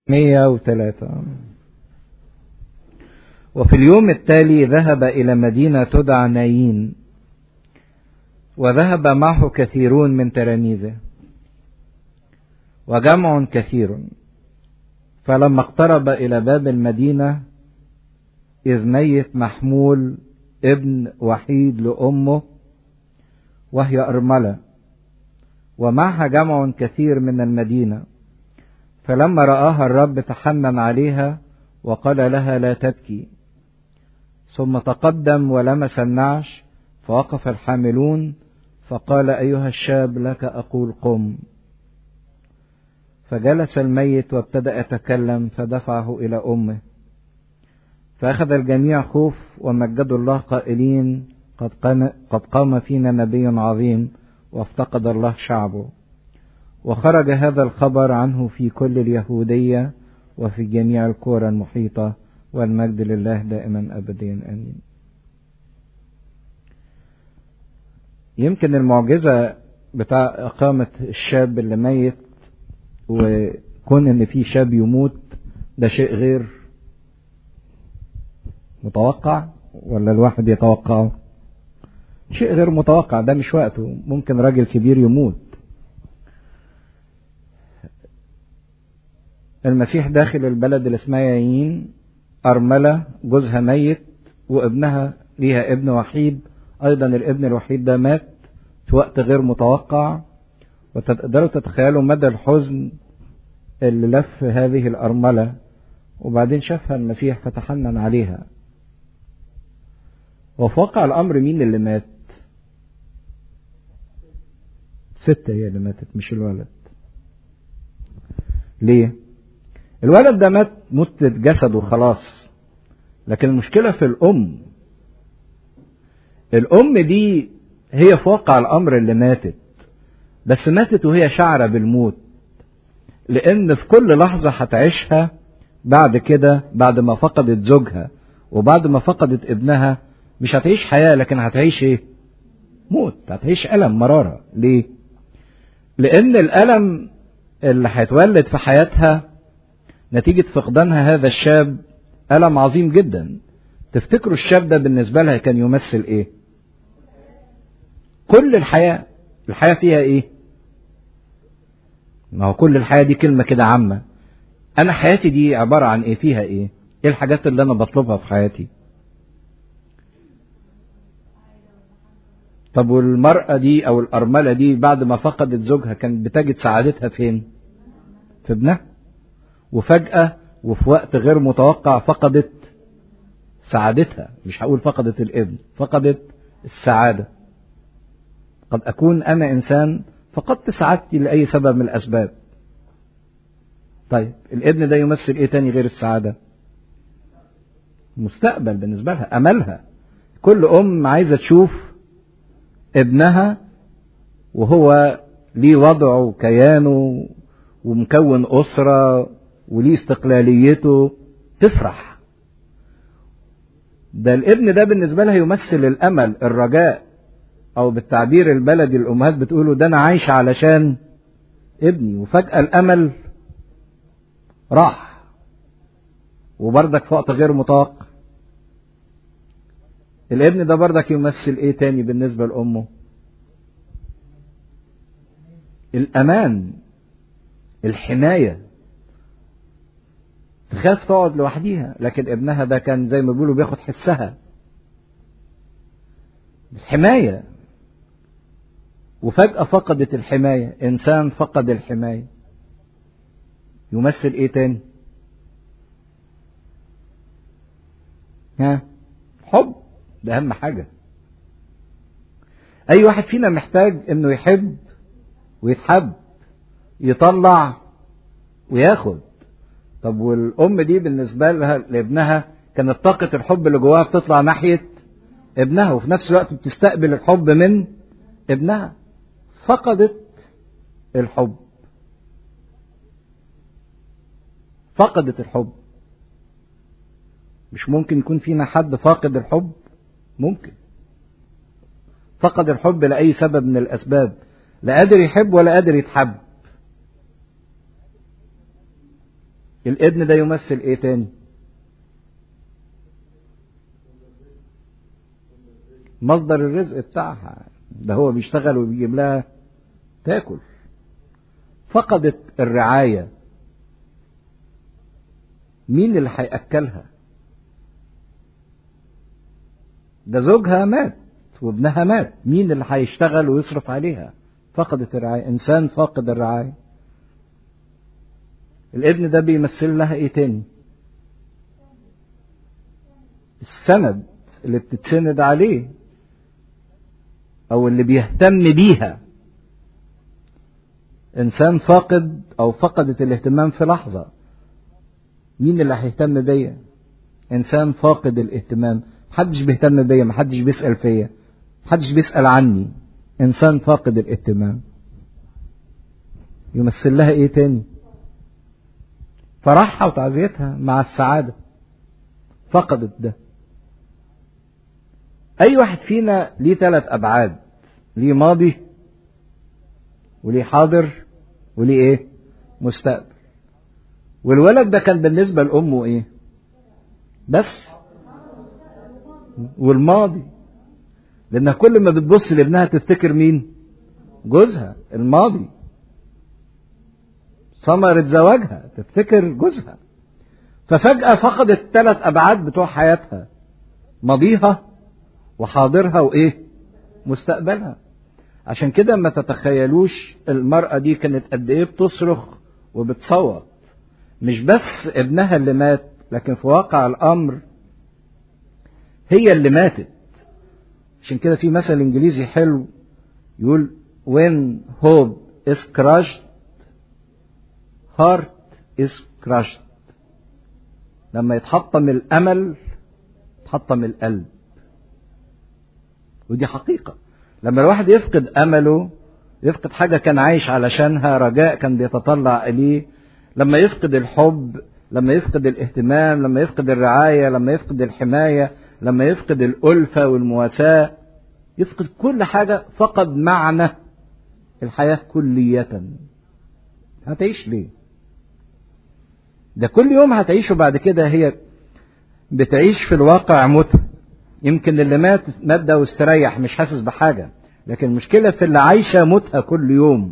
103 وفي اليوم التالي ذهب إلى مدينة تدعى نايين وذهب معه كثيرون من تلاميذه وجمع كثير فلما اقترب إلى باب المدينة إذ ميت محمول ابن وحيد لأمه وهي أرملة ومعها جمع كثير من المدينة فلما رآها الرب تحنن عليها وقال لها لا تبكي ثم تقدم ولمس النعش فوقف الحاملون فقال أيها الشاب لك أقول قم فجلس الميت وابتدأ يتكلم فدفعه إلى أمه فأخذ الجميع خوف ومجدوا الله قائلين قد, قد قام فينا نبي عظيم وافتقد الله شعبه وخرج هذا الخبر عنه في كل اليهودية وفي جميع القرى المحيطة والمجد لله دائما أبديا آمين يمكن المعجزة بتاع إقامة الشاب اللي ميت وكون إن في شاب يموت ده شيء غير متوقع ولا الواحد يتوقعه شيء غير متوقع ده مش وقته ممكن راجل كبير يموت المسيح داخل البلد اللي اسمها يايين أرملة جوزها ميت وابنها ليها ابن وحيد أيضا الابن الوحيد ده مات في وقت غير متوقع وتقدروا تتخيلوا مدى الحزن اللي لف هذه الأرملة وبعدين شافها المسيح فتحنن عليها وفي واقع الأمر مين اللي مات ستة هي اللي ماتت مش الولد ليه الولد ده مات موت جسده خلاص لكن المشكلة في الأم الأم دي هي في واقع الأمر اللي ماتت بس ماتت وهي شعرة بالموت لأن في كل لحظة هتعيشها بعد كده بعد ما فقدت زوجها وبعد ما فقدت ابنها مش هتعيش حياة لكن هتعيش ايه موت هتعيش ألم مرارة ليه لأن الألم اللي هيتولد في حياتها نتيجة فقدانها هذا الشاب ألم عظيم جدا تفتكروا الشاب ده بالنسبة لها كان يمثل ايه كل الحياة الحياة فيها ايه ما هو كل الحياة دي كلمة كده عامة انا حياتي دي عبارة عن ايه فيها ايه ايه الحاجات اللي انا بطلبها في حياتي طب والمرأة دي او الارملة دي بعد ما فقدت زوجها كانت بتجد سعادتها فين في ابنها وفجأة وفي وقت غير متوقع فقدت سعادتها مش هقول فقدت الابن فقدت السعادة قد أكون أنا إنسان فقدت سعادتي لأي سبب من الأسباب طيب الابن ده يمثل إيه تاني غير السعادة مستقبل بالنسبة لها أملها كل أم عايزة تشوف ابنها وهو ليه وضعه وكيانه ومكون أسرة وليه استقلاليته تفرح ده الابن ده بالنسبة لها يمثل الأمل الرجاء أو بالتعبير البلدي الأمهات بتقوله ده أنا عايشة علشان ابني وفجأة الأمل راح وبردك في وقت غير متوقع الابن ده بردك يمثل ايه تاني بالنسبة لأمه الأمان الحماية تخاف تقعد لوحديها لكن ابنها ده كان زي ما بيقولوا بياخد حسها الحماية وفجأة فقدت الحماية إنسان فقد الحماية يمثل إيه تاني ها حب ده أهم حاجة أي واحد فينا محتاج إنه يحب ويتحب يطلع وياخد طب والأم دي بالنسبة لها لابنها كانت طاقة الحب اللي جواها بتطلع ناحية ابنها وفي نفس الوقت بتستقبل الحب من ابنها فقدت الحب فقدت الحب مش ممكن يكون فينا حد فاقد الحب ممكن فقد الحب لأي سبب من الأسباب لا قادر يحب ولا قادر يتحب الابن ده يمثل ايه تاني مصدر الرزق بتاعها ده هو بيشتغل وبيجيب لها تاكل فقدت الرعاية مين اللي هيأكلها ده زوجها مات وابنها مات مين اللي هيشتغل ويصرف عليها فقدت الرعاية إنسان فاقد الرعاية الابن ده بيمثل لها ايه تاني السند اللي بتتسند عليه او اللي بيهتم بيها انسان فاقد او فقدت الاهتمام في لحظة مين اللي هيهتم بيا انسان فاقد الاهتمام محدش بيهتم بيا محدش بيسأل فيا محدش بيسأل عني انسان فاقد الاهتمام يمثل لها ايه تاني فرحها وتعزيتها مع السعادة فقدت ده أي واحد فينا ليه ثلاث أبعاد ليه ماضي وليه حاضر وليه إيه مستقبل والولد ده كان بالنسبة لأمه إيه بس والماضي لأنها كل ما بتبص لابنها تفتكر مين جوزها الماضي ثمرة زواجها تفتكر جوزها ففجأة فقدت ثلاث أبعاد بتوع حياتها ماضيها وحاضرها وإيه مستقبلها عشان كده ما تتخيلوش المرأة دي كانت قد إيه بتصرخ وبتصوت مش بس ابنها اللي مات لكن في واقع الأمر هي اللي ماتت عشان كده في مثل إنجليزي حلو يقول when hope is crushed heart is crushed لما يتحطم الامل يتحطم القلب ودي حقيقه لما الواحد يفقد امله يفقد حاجه كان عايش علشانها رجاء كان بيتطلع اليه لما يفقد الحب لما يفقد الاهتمام لما يفقد الرعايه لما يفقد الحمايه لما يفقد الالفه والمواساه يفقد كل حاجه فقد معنى الحياه كليه هتعيش ليه ده كل يوم هتعيشه بعد كده هي بتعيش في الواقع متى يمكن اللي مات مات ده واستريح مش حاسس بحاجه لكن المشكله في اللي عايشه موتها كل يوم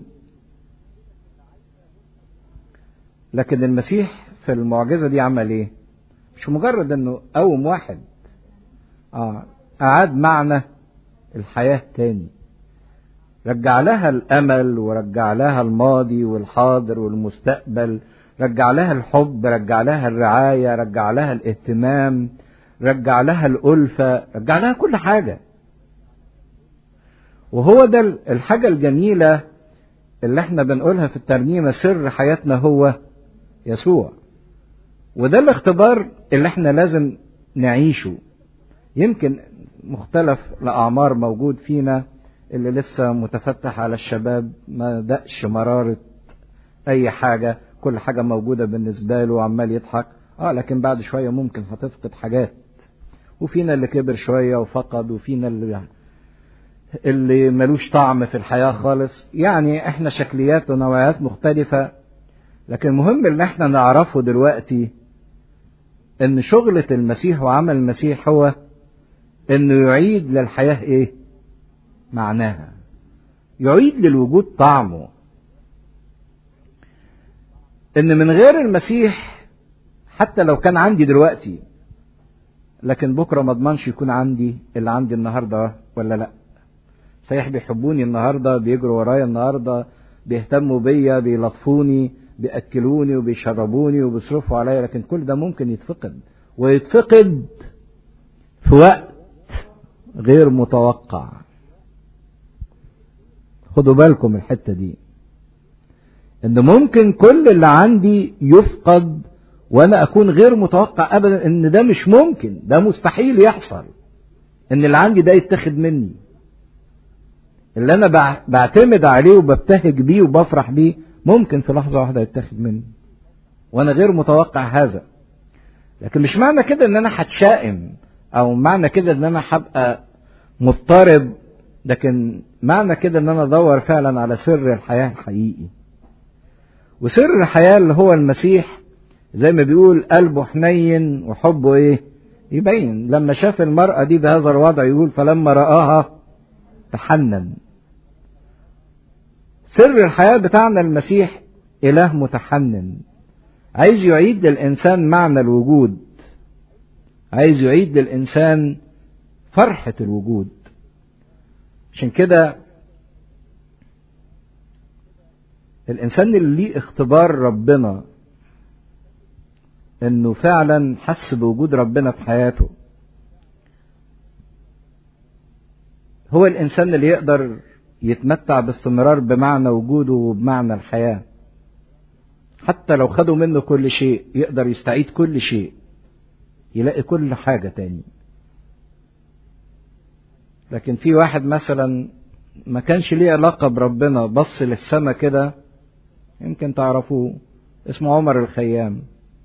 لكن المسيح في المعجزه دي عمل ايه مش مجرد انه قوم واحد اه اعاد معنى الحياه تاني رجع لها الامل ورجع لها الماضي والحاضر والمستقبل رجع لها الحب رجع لها الرعاية رجع لها الاهتمام رجع لها الألفة رجع لها كل حاجة وهو ده الحاجة الجميلة اللي احنا بنقولها في الترنيمة سر حياتنا هو يسوع وده الاختبار اللي احنا لازم نعيشه يمكن مختلف الأعمار موجود فينا اللي لسه متفتح على الشباب ما دقش مرارة أي حاجة كل حاجة موجودة بالنسبة له وعمال يضحك اه لكن بعد شوية ممكن هتفقد حاجات وفينا اللي كبر شوية وفقد وفينا اللي اللي ملوش طعم في الحياة خالص يعني احنا شكليات ونوعيات مختلفة لكن المهم اللي احنا نعرفه دلوقتي ان شغلة المسيح وعمل المسيح هو انه يعيد للحياة ايه معناها يعيد للوجود طعمه ان من غير المسيح حتى لو كان عندي دلوقتي لكن بكره ما اضمنش يكون عندي اللي عندي النهارده ولا لا صحيح بيحبوني النهارده بيجروا ورايا النهارده بيهتموا بيا بيلطفوني بياكلوني وبيشربوني وبيصرفوا عليا لكن كل ده ممكن يتفقد ويتفقد في وقت غير متوقع خدوا بالكم الحته دي ان ممكن كل اللي عندي يفقد وانا اكون غير متوقع ابدا ان ده مش ممكن ده مستحيل يحصل ان اللي عندي ده يتاخد مني اللي انا بعتمد عليه وببتهج بيه وبفرح بيه ممكن في لحظه واحده يتاخد مني وانا غير متوقع هذا لكن مش معنى كده ان انا هتشائم او معنى كده ان انا هبقى مضطرب لكن معنى كده ان انا ادور فعلا على سر الحياه الحقيقي وسر الحياة اللي هو المسيح زي ما بيقول قلبه حنين وحبه ايه يبين لما شاف المرأة دي بهذا الوضع يقول فلما رآها تحنن سر الحياة بتاعنا المسيح إله متحنن عايز يعيد للإنسان معنى الوجود عايز يعيد للإنسان فرحة الوجود عشان كده الإنسان اللي ليه اختبار ربنا إنه فعلا حس بوجود ربنا في حياته هو الإنسان اللي يقدر يتمتع باستمرار بمعنى وجوده وبمعنى الحياة حتى لو خدوا منه كل شيء يقدر يستعيد كل شيء يلاقي كل حاجة تاني لكن في واحد مثلا ما كانش ليه علاقة بربنا بص للسما كده يمكن تعرفوه اسمه عمر الخيام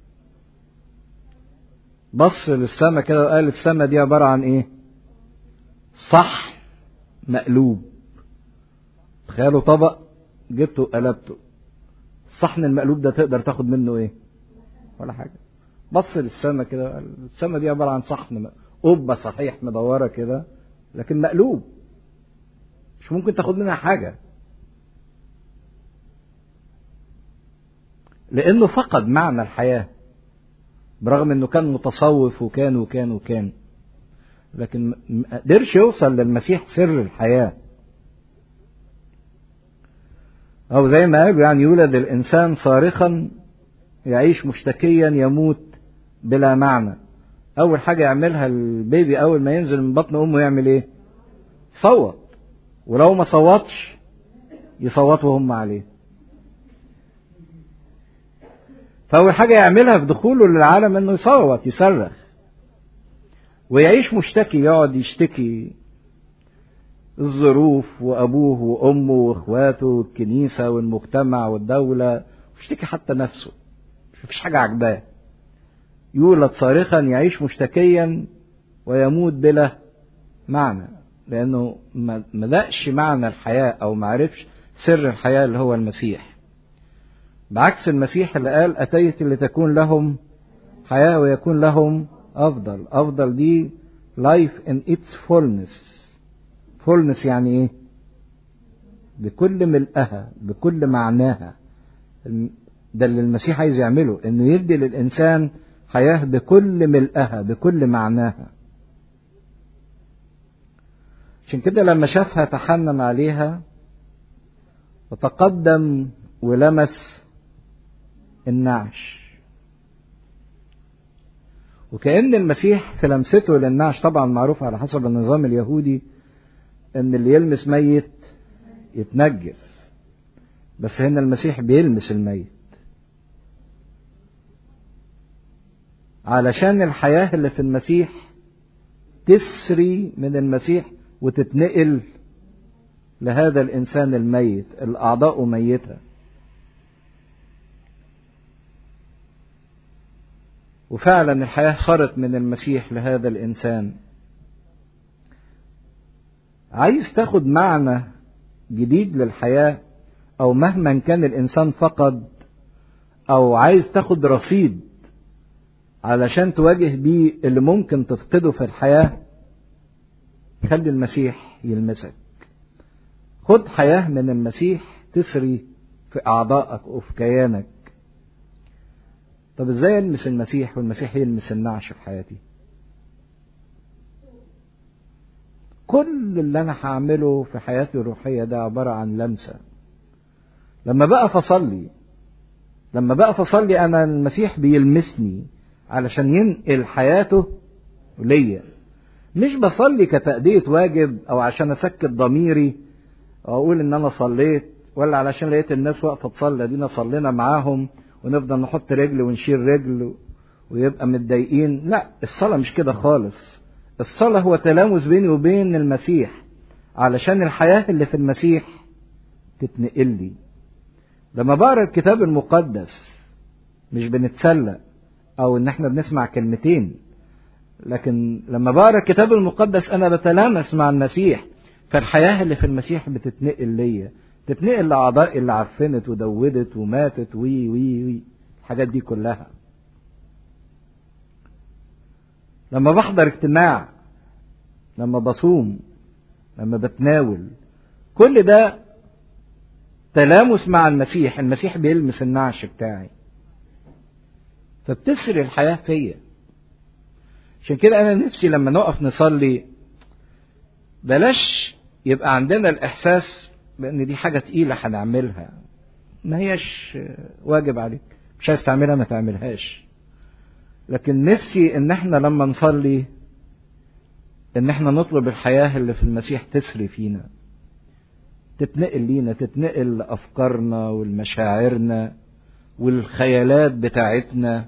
بص للسما كده وقال السما دي عبارة عن ايه صح مقلوب تخيلوا طبق جبته وقلبته الصحن المقلوب ده تقدر تاخد منه ايه ولا حاجة بص للسما كده قال السما دي عبارة عن صحن قبة صحيح مدورة كده لكن مقلوب مش ممكن تاخد منها حاجة لأنه فقد معنى الحياة برغم أنه كان متصوف وكان وكان وكان لكن ما قدرش يوصل للمسيح سر الحياة أو زي ما قالوا يعني يولد الإنسان صارخا يعيش مشتكيا يموت بلا معنى أول حاجة يعملها البيبي أول ما ينزل من بطن أمه يعمل إيه؟ صوت ولو ما صوتش يصوتوا هم عليه فأول حاجة يعملها في دخوله للعالم إنه يصوت يصرخ ويعيش مشتكي يقعد يشتكي الظروف وأبوه وأمه وإخواته والكنيسة والمجتمع والدولة ويشتكي حتى نفسه مفيش حاجة عجباه يولد صارخا يعيش مشتكيا ويموت بلا معنى لأنه ما دقش معنى الحياة أو ما عرفش سر الحياة اللي هو المسيح بعكس المسيح اللي قال أتيت لتكون لهم حياة ويكون لهم أفضل أفضل دي life in its fullness fullness يعني إيه بكل ملئها بكل معناها ده اللي المسيح عايز يعمله إنه يدي للإنسان حياة بكل ملئها بكل معناها عشان كده لما شافها تحنن عليها وتقدم ولمس النعش وكأن المسيح في لمسته للنعش طبعا معروف على حسب النظام اليهودي ان اللي يلمس ميت يتنجس بس هنا المسيح بيلمس الميت علشان الحياة اللي في المسيح تسري من المسيح وتتنقل لهذا الإنسان الميت الأعضاء ميتة وفعلا الحياة صارت من المسيح لهذا الإنسان عايز تاخد معنى جديد للحياة أو مهما كان الإنسان فقد أو عايز تاخد رصيد علشان تواجه بيه اللي ممكن تفقده في الحياة خلي المسيح يلمسك خد حياة من المسيح تسري في أعضائك وفي كيانك طب ازاي يلمس المسيح والمسيح يلمس النعش في حياتي كل اللي انا هعمله في حياتي الروحية ده عبارة عن لمسة لما بقى فصلي لما بقى فصلي انا المسيح بيلمسني علشان ينقل حياته ليا مش بصلي كتأدية واجب او عشان اسكت ضميري او اقول ان انا صليت ولا علشان لقيت الناس واقفه تصلي ادينا صلينا معاهم ونفضل نحط رجل ونشيل رجل ويبقى متضايقين لا الصلاه مش كده خالص الصلاه هو تلامس بيني وبين المسيح علشان الحياه اللي في المسيح تتنقل لي لما بقرا الكتاب المقدس مش بنتسلى او ان احنا بنسمع كلمتين لكن لما بقرا الكتاب المقدس انا بتلامس مع المسيح فالحياه اللي في المسيح بتتنقل ليا تتنقل لاعضائي اللي عفنت ودودت وماتت وي وي وي الحاجات دي كلها لما بحضر اجتماع لما بصوم لما بتناول كل ده تلامس مع المسيح المسيح بيلمس النعش بتاعي فبتسري الحياة فيا عشان كده أنا نفسي لما نقف نصلي بلاش يبقى عندنا الإحساس بأن دي حاجة تقيلة هنعملها ما هيش واجب عليك مش عايز تعملها ما تعملهاش لكن نفسي ان احنا لما نصلي ان احنا نطلب الحياة اللي في المسيح تسري فينا تتنقل لينا تتنقل لأفكارنا والمشاعرنا والخيالات بتاعتنا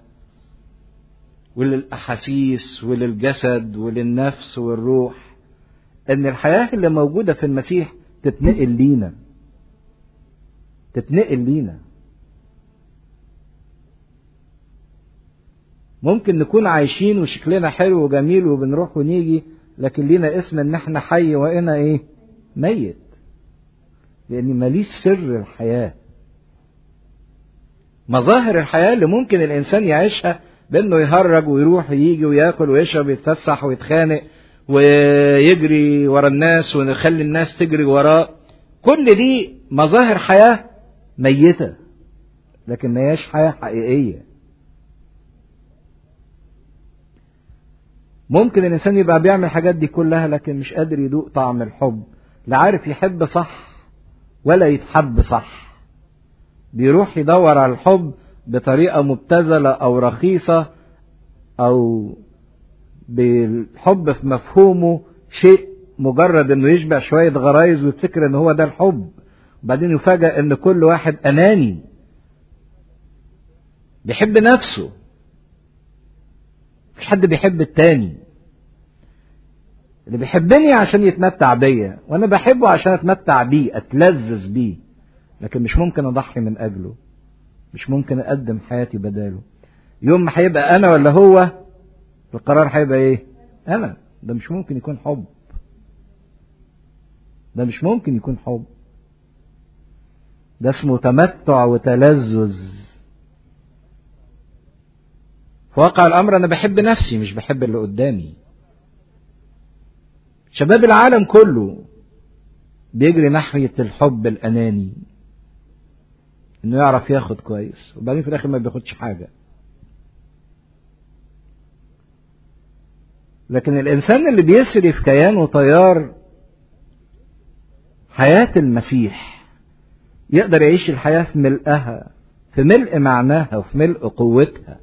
وللأحاسيس وللجسد وللنفس والروح ان الحياة اللي موجودة في المسيح تتنقل لينا تتنقل لينا ممكن نكون عايشين وشكلنا حلو وجميل وبنروح ونيجي لكن لينا اسم ان احنا حي وانا ايه ميت لان ماليش سر الحياة مظاهر الحياة اللي ممكن الانسان يعيشها بانه يهرج ويروح ويجي وياكل ويشرب ويتفسح ويتخانق ويجري ورا الناس ويخلي الناس تجري وراه كل دي مظاهر حياة ميتة لكن ما هياش حياة حقيقية ممكن الإنسان يبقى بيعمل الحاجات دي كلها لكن مش قادر يدوق طعم الحب لا عارف يحب صح ولا يتحب صح بيروح يدور على الحب بطريقة مبتذلة أو رخيصة أو بالحب في مفهومه شيء مجرد انه يشبع شوية غرايز ويفتكر ان هو ده الحب وبعدين يفاجأ ان كل واحد اناني بيحب نفسه مفيش حد بيحب التاني اللي بيحبني عشان يتمتع بيا وانا بحبه عشان اتمتع بيه اتلذذ بيه لكن مش ممكن اضحي من اجله مش ممكن اقدم حياتي بداله يوم ما هيبقى انا ولا هو القرار هيبقى ايه انا ده مش ممكن يكون حب ده مش ممكن يكون حب ده اسمه تمتع وتلذذ في واقع الامر انا بحب نفسي مش بحب اللي قدامي شباب العالم كله بيجري ناحية الحب الأناني إنه يعرف ياخد كويس وبعدين في الآخر ما بياخدش حاجة لكن الإنسان اللي بيسري في كيانه تيار حياة المسيح يقدر يعيش الحياة في ملئها في ملء معناها وفي ملء قوتها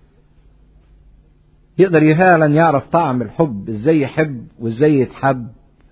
يقدر فعلا يعرف طعم الحب ازاي يحب وازاي يتحب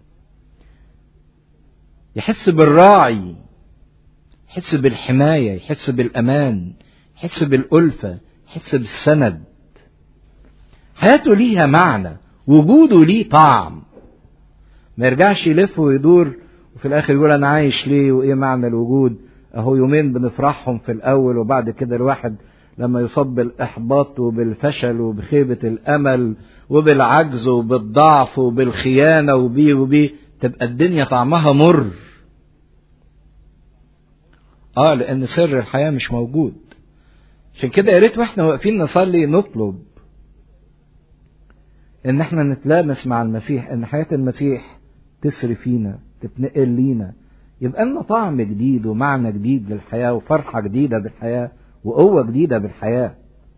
يحس بالراعي يحس بالحماية يحس بالأمان يحس بالألفة يحس بالسند حياته ليها معنى وجوده ليه طعم ما يرجعش يلف ويدور وفي الآخر يقول أنا عايش ليه وإيه معنى الوجود أهو يومين بنفرحهم في الأول وبعد كده الواحد لما يصاب بالإحباط وبالفشل وبخيبة الأمل وبالعجز وبالضعف وبالخيانة وبيه وبيه تبقى الدنيا طعمها مر اه لأن سر الحياة مش موجود عشان كده يا ريت واحنا واقفين نصلي نطلب ان احنا نتلامس مع المسيح ان حياة المسيح تسري فينا تتنقل لينا يبقى لنا طعم جديد ومعنى جديد للحياة وفرحة جديدة بالحياة وقوة جديدة بالحياة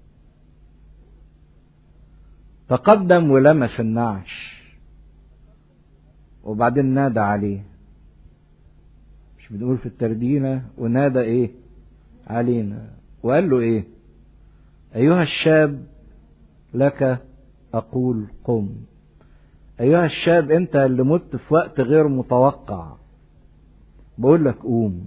تقدم ولمس النعش وبعدين نادى عليه مش بنقول في التردينة ونادى ايه علينا وقال له ايه ايها الشاب لك اقول قم ايها الشاب انت اللي مت في وقت غير متوقع بقول لك قوم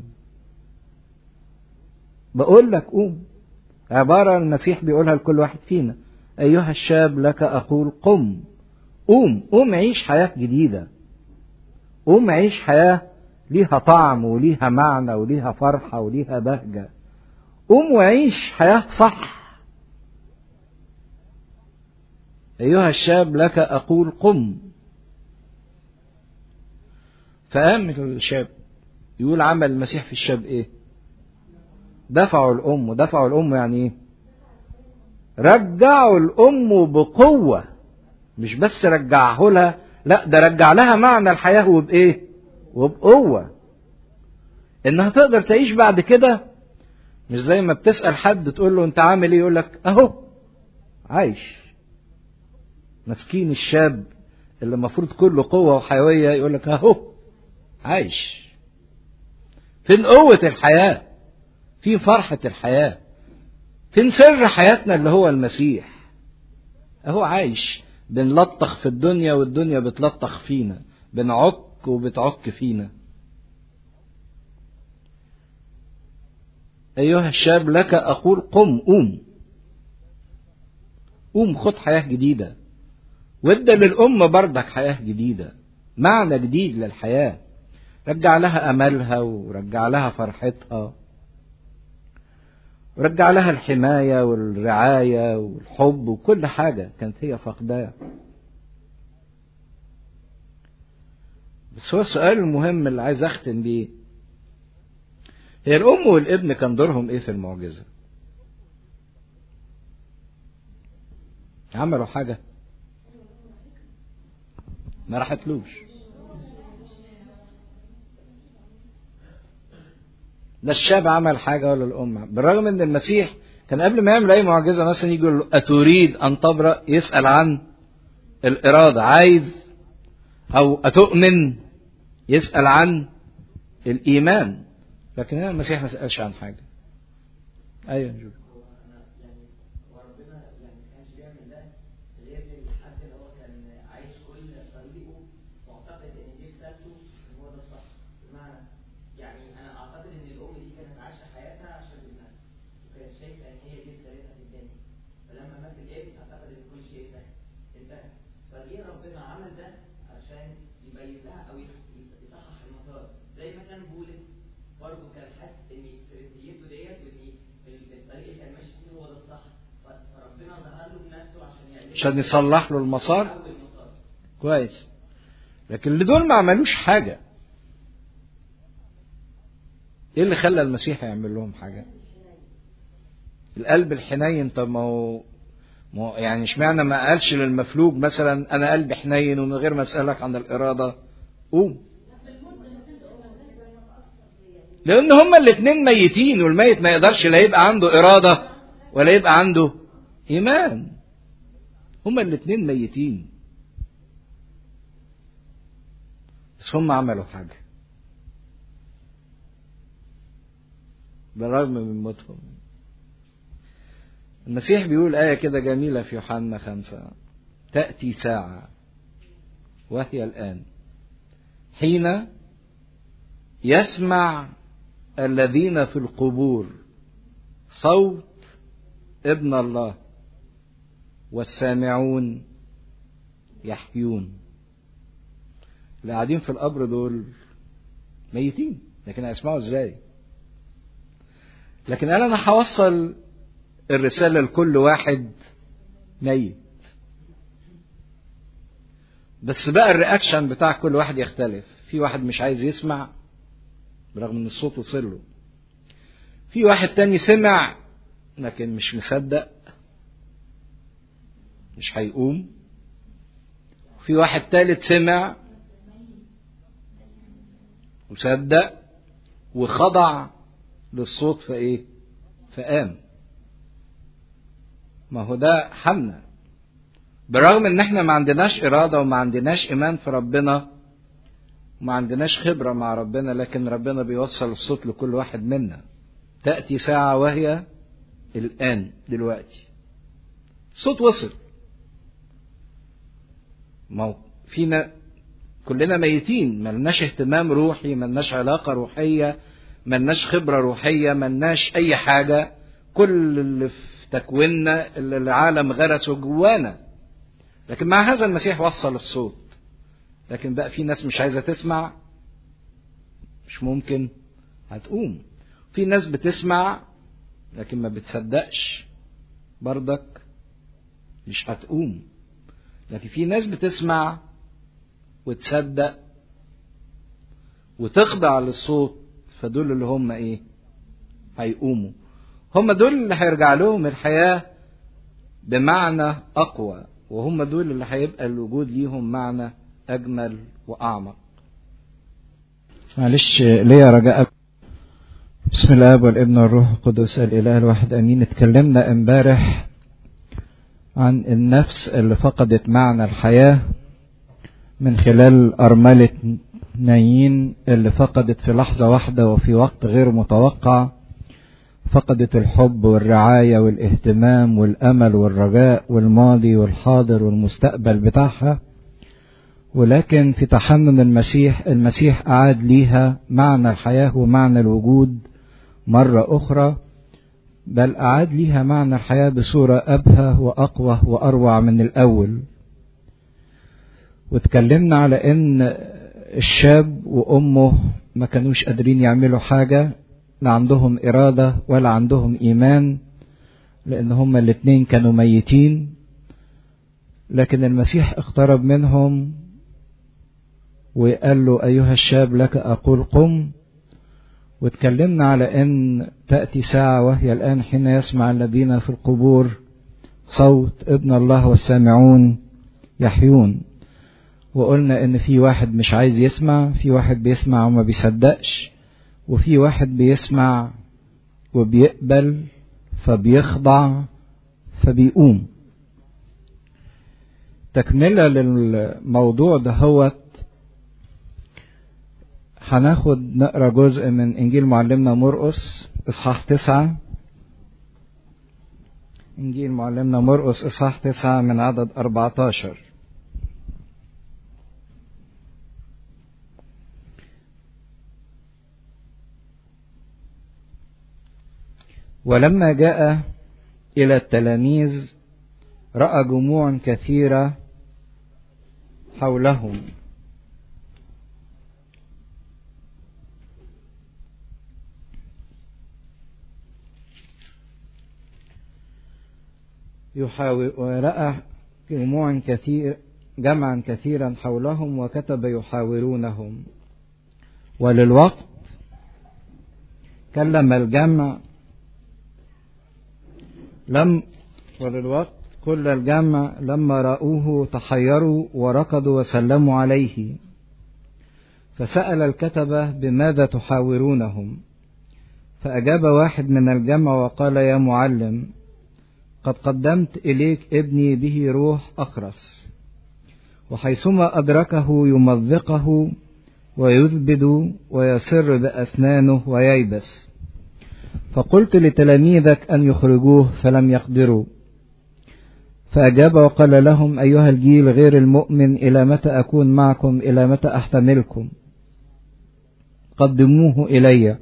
بقول لك قوم عبارة المسيح بيقولها لكل واحد فينا أيها الشاب لك أقول قم قوم قوم عيش حياة جديدة قوم عيش حياة ليها طعم وليها معنى وليها فرحة وليها بهجة قوم وعيش حياة صح أيها الشاب لك أقول قم فقام الشاب يقول عمل المسيح في الشاب إيه دفعوا الأم ودفعوا الأم يعني إيه رجعوا الأم بقوة مش بس رجعه لها لا ده رجع لها معنى الحياة وبإيه وبقوة إنها تقدر تعيش بعد كده مش زي ما بتسأل حد تقول له أنت عامل إيه يقول لك أهو عايش مسكين الشاب اللي المفروض كله قوة وحيوية يقول لك أهو عايش فين قوة الحياة فين فرحة الحياة فين سر حياتنا اللي هو المسيح اهو عايش بنلطخ في الدنيا والدنيا بتلطخ فينا بنعك وبتعك فينا ايها الشاب لك اقول قم قوم قوم خد حياة جديدة وادى للأمة بردك حياة جديدة معنى جديد للحياة رجع لها أملها ورجع لها فرحتها ورجع لها الحماية والرعاية والحب وكل حاجة كانت هي فقداه بس هو السؤال المهم اللي عايز أختم بيه هي الأم والابن كان دورهم إيه في المعجزة؟ عملوا حاجة؟ ما راحتلوش لا الشاب عمل حاجة ولا الأم بالرغم إن المسيح كان قبل ما يعمل أي معجزة مثلا يجي له أتريد أن تبرأ يسأل عن الإرادة عايز أو أتؤمن يسأل عن الإيمان لكن هنا المسيح ما سألش عن حاجة أيوة جول عشان يصلح له المسار كويس لكن اللي دول ما عملوش حاجة ايه اللي خلى المسيح يعمل لهم حاجة القلب الحنين طب ما هو ما هو يعني اشمعنى ما قالش للمفلوج مثلا انا قلبي حنين ومن غير ما اسالك عن الاراده قوم لان هما الاثنين ميتين والميت ما يقدرش لا يبقى عنده اراده ولا يبقى عنده ايمان هما الاثنين ميتين بس هم عملوا حاجة بالرغم من موتهم المسيح بيقول آية كده جميلة في يوحنا خمسة تأتي ساعة وهي الآن حين يسمع الذين في القبور صوت ابن الله والسامعون يحيون اللي قاعدين في القبر دول ميتين لكن هيسمعوا ازاي لكن قال انا هوصل الرسالة لكل واحد ميت بس بقى الرياكشن بتاع كل واحد يختلف في واحد مش عايز يسمع برغم ان الصوت وصل له في واحد تاني سمع لكن مش مصدق مش هيقوم في واحد تالت سمع وصدق وخضع للصوت فايه فقام ما هو ده حالنا برغم ان احنا ما عندناش اراده وما عندناش ايمان في ربنا وما عندناش خبره مع ربنا لكن ربنا بيوصل الصوت لكل واحد منا تاتي ساعه وهي الان دلوقتي الصوت وصل ما هو فينا كلنا ميتين ملناش اهتمام روحي ملناش علاقة روحية ملناش خبرة روحية ملناش أي حاجة كل اللي في تكويننا اللي العالم غرسه جوانا لكن مع هذا المسيح وصل الصوت لكن بقى في ناس مش عايزة تسمع مش ممكن هتقوم في ناس بتسمع لكن ما بتصدقش برضك مش هتقوم لكن في ناس بتسمع وتصدق وتخضع للصوت فدول اللي هم ايه هيقوموا هم دول اللي هيرجع لهم الحياة بمعنى أقوى وهم دول اللي هيبقى الوجود ليهم معنى أجمل وأعمق معلش ليا رجاء بسم الله والابن والروح القدس الإله الواحد أمين اتكلمنا امبارح عن النفس اللي فقدت معنى الحياة من خلال أرملة نايين اللي فقدت في لحظة واحدة وفي وقت غير متوقع فقدت الحب والرعاية والاهتمام والأمل والرجاء والماضي والحاضر والمستقبل بتاعها ولكن في تحنن المسيح المسيح أعاد ليها معنى الحياة ومعنى الوجود مرة أخرى بل أعاد ليها معنى الحياة بصورة أبهى وأقوى وأروع من الأول واتكلمنا على إن الشاب وأمه ما كانوش قادرين يعملوا حاجة لا عندهم إرادة ولا عندهم إيمان لأن هما الاتنين كانوا ميتين لكن المسيح اقترب منهم وقال له أيها الشاب لك أقول قم واتكلمنا على أن تأتي ساعة وهي الآن حين يسمع الذين في القبور صوت ابن الله والسامعون يحيون وقلنا ان في واحد مش عايز يسمع في واحد بيسمع وما بيصدقش وفي واحد بيسمع وبيقبل فبيخضع فبيقوم تكملة للموضوع ده هو هناخد نقرا جزء من انجيل معلمنا مرقس اصحاح تسعة انجيل معلمنا مرقس اصحاح تسعة من عدد 14 ولما جاء إلى التلاميذ رأى جموع كثيرة حولهم يحاول ورأى جموع كثير جمعا كثيرا حولهم وكتب يحاورونهم وللوقت كلم الجمع لم وللوقت كل الجمع لما رأوه تحيروا وركضوا وسلموا عليه فسأل الكتبة بماذا تحاورونهم فأجاب واحد من الجمع وقال يا معلم قد قدمت إليك ابني به روح أخرس وحيثما أدركه يمزقه ويذبد ويسر بأسنانه وييبس فقلت لتلاميذك أن يخرجوه فلم يقدروا فأجاب وقال لهم أيها الجيل غير المؤمن إلى متى أكون معكم إلى متى أحتملكم قدموه إلي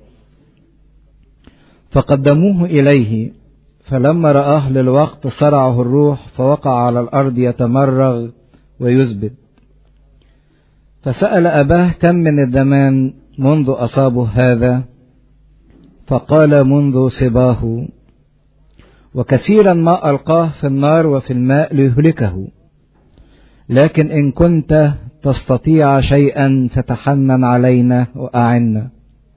فقدموه إليه فلما رآه للوقت صرعه الروح فوقع على الأرض يتمرغ ويثبت فسأل أباه كم من الزمان منذ أصابه هذا فقال منذ صباه وكثيرا ما ألقاه في النار وفي الماء ليهلكه لكن إن كنت تستطيع شيئا فتحنن علينا وأعنا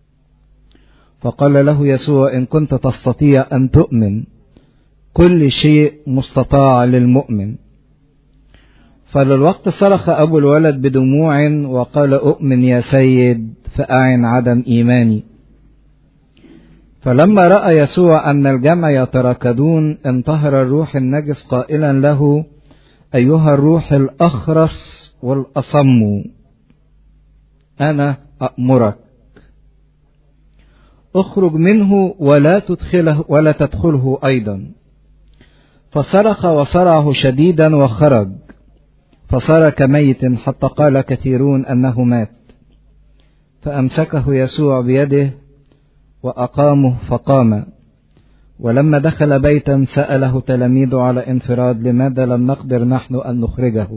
فقال له يسوع إن كنت تستطيع أن تؤمن كل شيء مستطاع للمؤمن فللوقت صرخ أبو الولد بدموع وقال أؤمن يا سيد فأعن عدم إيماني فلما رأى يسوع أن الجمع يتراكدون انتهر الروح النجس قائلا له أيها الروح الأخرس والأصم أنا أأمرك اخرج منه ولا تدخله ولا تدخله أيضا فصرخ وصرعه شديدا وخرج فصار كميت حتى قال كثيرون أنه مات فأمسكه يسوع بيده وأقامه فقام ولما دخل بيتا سأله تلاميذه على انفراد لماذا لم نقدر نحن أن نخرجه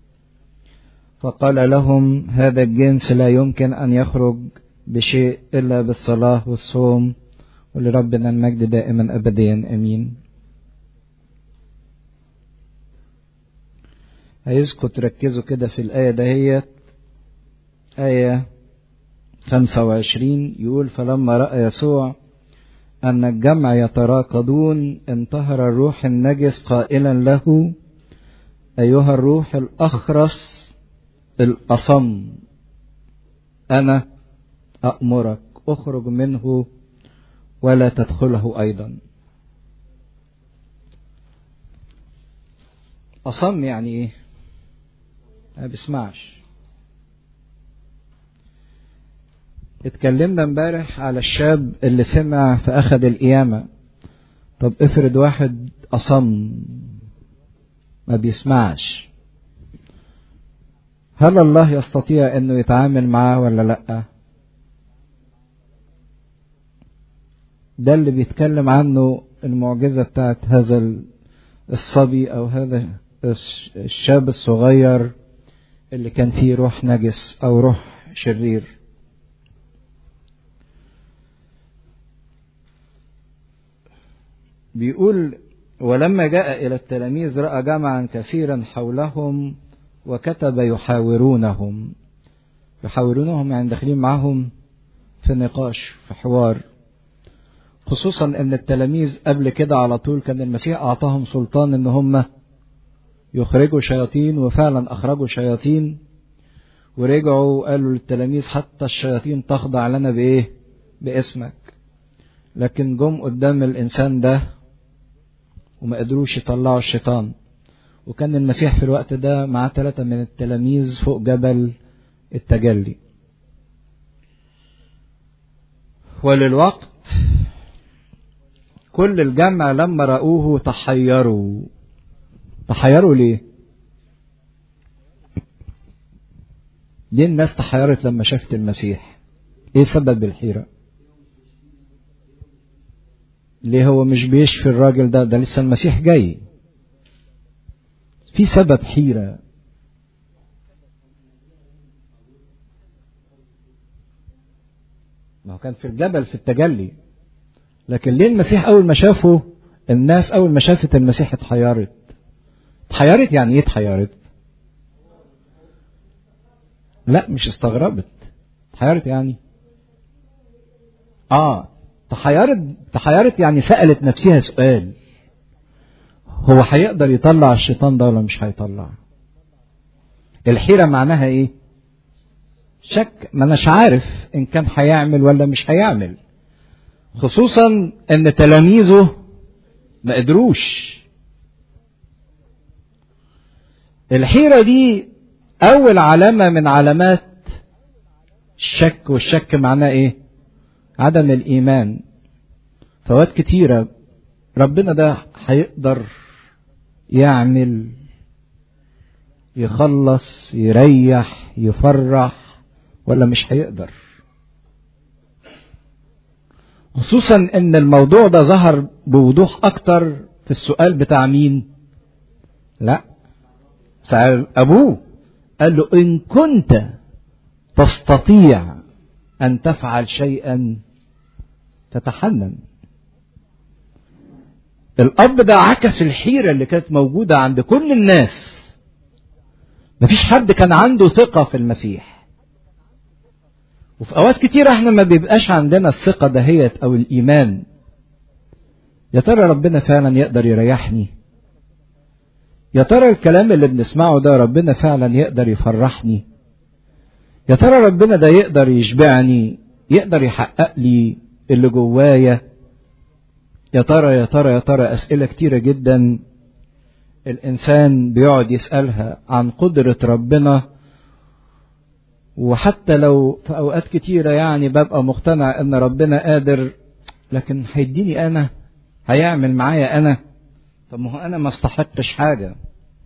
فقال لهم هذا الجنس لا يمكن أن يخرج بشيء إلا بالصلاة والصوم ولربنا المجد دائما أبديا أمين عايزكم تركزوا كده في الآية دهيت آية 25 يقول فلما رأى يسوع أن الجمع يتراكضون انتهر الروح النجس قائلا له أيها الروح الأخرس الأصم أنا أأمرك اخرج منه ولا تدخله أيضا أصم يعني إيه؟ ما بيسمعش اتكلمنا امبارح على الشاب اللي سمع فأخذ القيامة طب افرض واحد أصم ما بيسمعش هل الله يستطيع انه يتعامل معاه ولا لا ده اللي بيتكلم عنه المعجزة بتاعت هذا الصبي او هذا الشاب الصغير اللي كان فيه روح نجس او روح شرير بيقول ولما جاء إلى التلاميذ رأى جمعا كثيرا حولهم وكتب يحاورونهم يحاورونهم يعني داخلين معهم في نقاش في حوار خصوصا ان التلاميذ قبل كده على طول كان المسيح اعطاهم سلطان ان هم يخرجوا شياطين وفعلا اخرجوا شياطين ورجعوا قالوا للتلاميذ حتى الشياطين تخضع لنا بايه باسمك لكن جم قدام الانسان ده وما قدروش يطلعوا الشيطان وكان المسيح في الوقت ده مع ثلاثة من التلاميذ فوق جبل التجلي وللوقت كل الجمع لما رأوه تحيروا تحيروا ليه ليه الناس تحيرت لما شافت المسيح ايه سبب الحيره ليه هو مش بيشفي الراجل ده ده لسه المسيح جاي في سبب حيرة ما هو كان في الجبل في التجلي لكن ليه المسيح أول ما شافه الناس أول ما شافت المسيح اتحيرت اتحيرت يعني ايه اتحيرت لا مش استغربت اتحيرت يعني اه تحيرت تحيرت يعني سألت نفسها سؤال هو هيقدر يطلع الشيطان ده ولا مش هيطلع الحيرة معناها ايه شك ما اناش عارف ان كان هيعمل ولا مش هيعمل خصوصا ان تلاميذه ما قدروش الحيرة دي اول علامة من علامات الشك والشك معناه ايه عدم الإيمان فوات كتيرة ربنا ده هيقدر يعمل يخلص يريح يفرح ولا مش هيقدر خصوصا ان الموضوع ده ظهر بوضوح اكتر في السؤال بتاع مين لا سأل ابوه قال له ان كنت تستطيع ان تفعل شيئا تتحنن الاب ده عكس الحيره اللي كانت موجوده عند كل الناس مفيش حد كان عنده ثقه في المسيح وفي اوقات كتير احنا ما بيبقاش عندنا الثقه دهيت او الايمان يا ترى ربنا فعلا يقدر يريحني يا ترى الكلام اللي بنسمعه ده ربنا فعلا يقدر يفرحني يا ترى ربنا ده يقدر يشبعني يقدر يحقق لي اللي جوايا يا ترى يا ترى يا ترى أسئلة كتيرة جدا الإنسان بيقعد يسألها عن قدرة ربنا وحتى لو في أوقات كتيرة يعني ببقى مقتنع إن ربنا قادر لكن هيديني أنا هيعمل معايا أنا طب ما هو أنا ما استحقش حاجة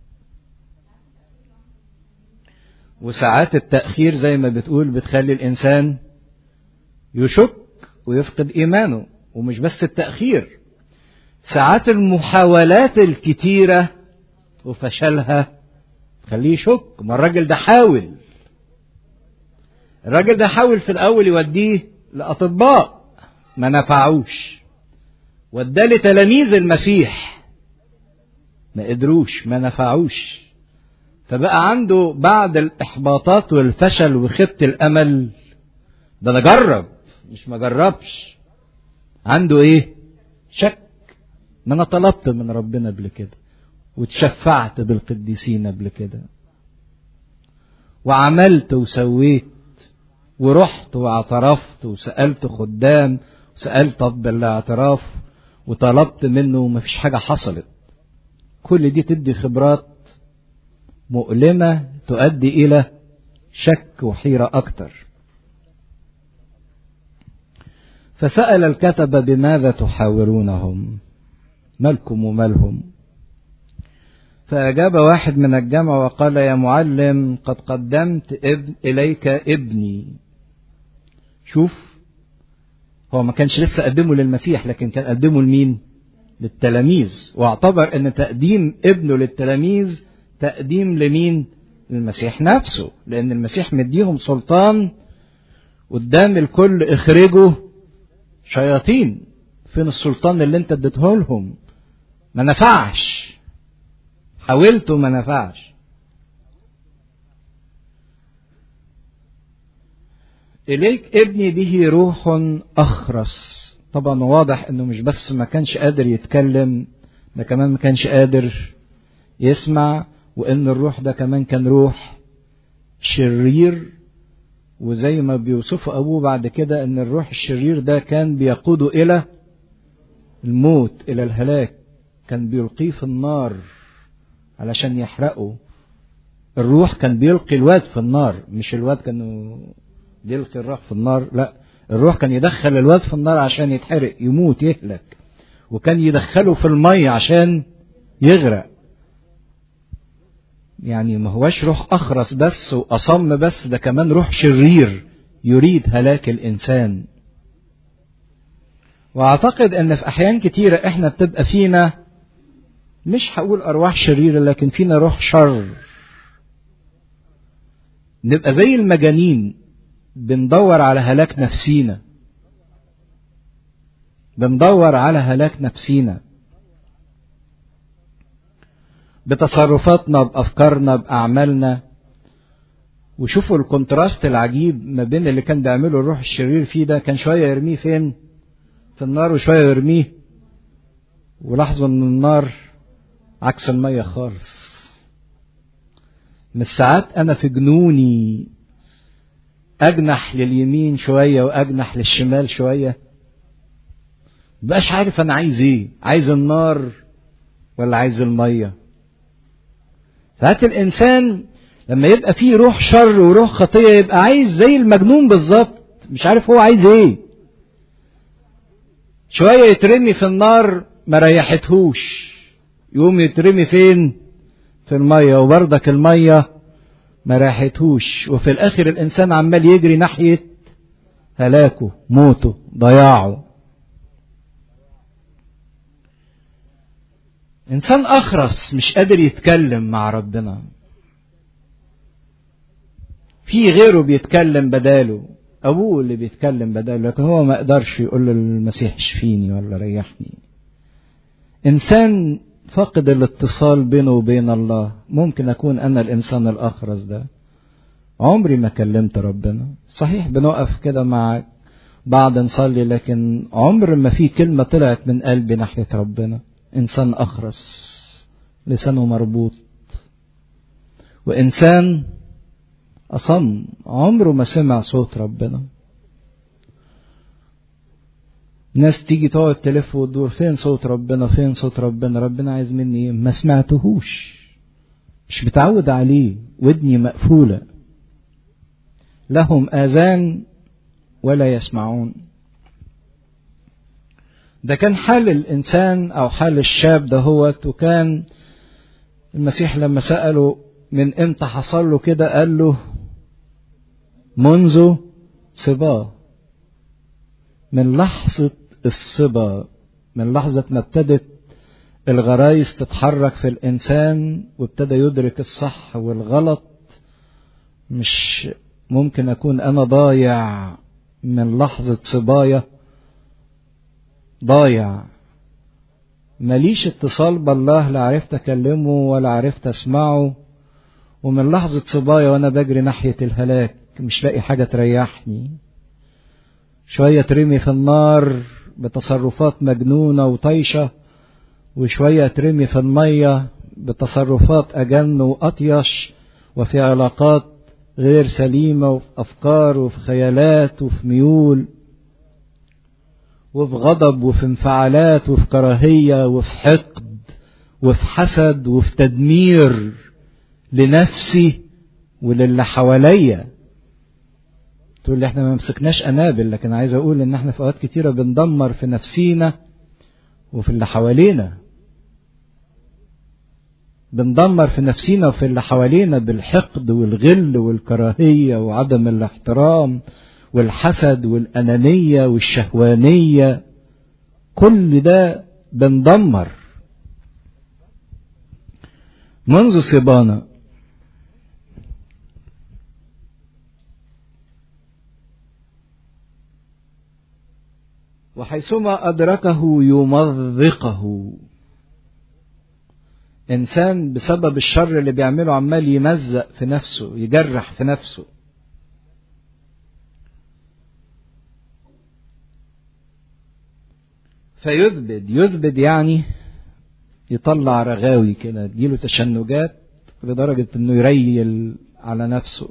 وساعات التأخير زي ما بتقول بتخلي الإنسان يشك ويفقد إيمانه ومش بس التأخير ساعات المحاولات الكتيرة وفشلها تخليه يشك ما الراجل ده حاول الراجل ده حاول في الأول يوديه لأطباء ما نفعوش وداه لتلاميذ المسيح ما قدروش ما نفعوش فبقى عنده بعد الإحباطات والفشل وخيبة الأمل ده أنا جرب مش ما جربش عنده إيه؟ شك إن أنا طلبت من ربنا قبل كده وتشفعت بالقديسين قبل كده وعملت وسويت ورحت واعترفت وسألت خدام وسألت أب الاعتراف وطلبت منه ومفيش حاجة حصلت كل دي تدي خبرات مؤلمة تؤدي إلى شك وحيرة أكتر فسأل الكتبة بماذا تحاورونهم مالكم ومالهم فأجاب واحد من الجمع وقال يا معلم قد قدمت ابن إليك ابني شوف هو ما كانش لسه قدمه للمسيح لكن كان قدمه لمين للتلاميذ واعتبر ان تقديم ابنه للتلاميذ تقديم لمين للمسيح نفسه لان المسيح مديهم سلطان قدام الكل اخرجوا شياطين فين السلطان اللي انت اديته لهم ما نفعش حاولت وما نفعش إليك ابني به روح أخرس طبعا واضح انه مش بس ما كانش قادر يتكلم ده كمان ما كانش قادر يسمع وان الروح ده كمان كان روح شرير وزي ما بيوصفه ابوه بعد كده ان الروح الشرير ده كان بيقوده الى الموت الى الهلاك كان بيلقيه في النار علشان يحرقه الروح كان بيلقي الواد في النار مش الواد كانوا يلقي الروح في النار لا الروح كان يدخل الواد في النار عشان يتحرق يموت يهلك وكان يدخله في المية عشان يغرق يعني ما هوش روح أخرس بس وأصم بس ده كمان روح شرير يريد هلاك الإنسان وأعتقد أن في أحيان كتيرة إحنا بتبقى فينا مش هقول أرواح شريرة لكن فينا روح شر نبقى زي المجانين بندور على هلاك نفسينا بندور على هلاك نفسينا بتصرفاتنا بأفكارنا بأعمالنا وشوفوا الكونتراست العجيب ما بين اللي كان بيعمله الروح الشرير فيه ده كان شوية يرميه فين في النار وشوية يرميه ولاحظوا ان النار عكس المية خالص من الساعات انا في جنوني اجنح لليمين شوية واجنح للشمال شوية بقاش عارف انا عايز ايه عايز النار ولا عايز المية فهات الانسان لما يبقى فيه روح شر وروح خطية يبقى عايز زي المجنون بالظبط مش عارف هو عايز ايه شوية يترمي في النار ما ريحتهوش يقوم يترمي فين في المية وبرضك المية ما راحتهوش وفي الاخر الانسان عمال يجري ناحية هلاكه موته ضياعه انسان اخرس مش قادر يتكلم مع ربنا في غيره بيتكلم بداله ابوه اللي بيتكلم بداله لكن هو ما قدرش يقول للمسيح اشفيني ولا ريحني انسان فقد الاتصال بينه وبين الله ممكن اكون انا الانسان الاخرس ده عمري ما كلمت ربنا صحيح بنقف كده مع بعض نصلي لكن عمر ما في كلمة طلعت من قلبي ناحية ربنا انسان اخرس لسانه مربوط وانسان اصم عمره ما سمع صوت ربنا ناس تيجي تقعد تلف وتدور فين صوت ربنا فين صوت ربنا ربنا عايز مني ايه ما سمعتهوش مش متعود عليه ودني مقفولة لهم آذان ولا يسمعون ده كان حال الإنسان أو حال الشاب دهوت وكان المسيح لما سأله من امتى حصل له كده قال له منذ صباه من لحظة الصبا من لحظة ما ابتدت الغرايز تتحرك في الإنسان وابتدى يدرك الصح والغلط مش ممكن أكون أنا ضايع من لحظة صبايا ضايع ماليش اتصال بالله لا عرفت أكلمه ولا عرفت أسمعه ومن لحظة صبايا وأنا بجري ناحية الهلاك مش لاقي حاجة تريحني شوية ترمي في النار بتصرفات مجنونة وطيشة وشوية ترمي في المية بتصرفات أجن وأطيش وفي علاقات غير سليمة وفي أفكار وفي خيالات وفي ميول وفي غضب وفي انفعالات وفي كراهية وفي حقد وفي حسد وفي تدمير لنفسي وللي حواليا تقول لي احنا ما مسكناش انابل لكن عايز اقول ان احنا في اوقات كتيرة بندمر في نفسينا وفي اللي حوالينا بندمر في نفسينا وفي اللي حوالينا بالحقد والغل والكراهية وعدم الاحترام والحسد والأنانية والشهوانية كل ده بندمر منذ صبانا وحيثما أدركه يمضقه إنسان بسبب الشر اللي بيعمله عمال يمزق في نفسه يجرح في نفسه فيذبد يذبد يعني يطلع رغاوي كده تجيله تشنجات لدرجة انه يريل على نفسه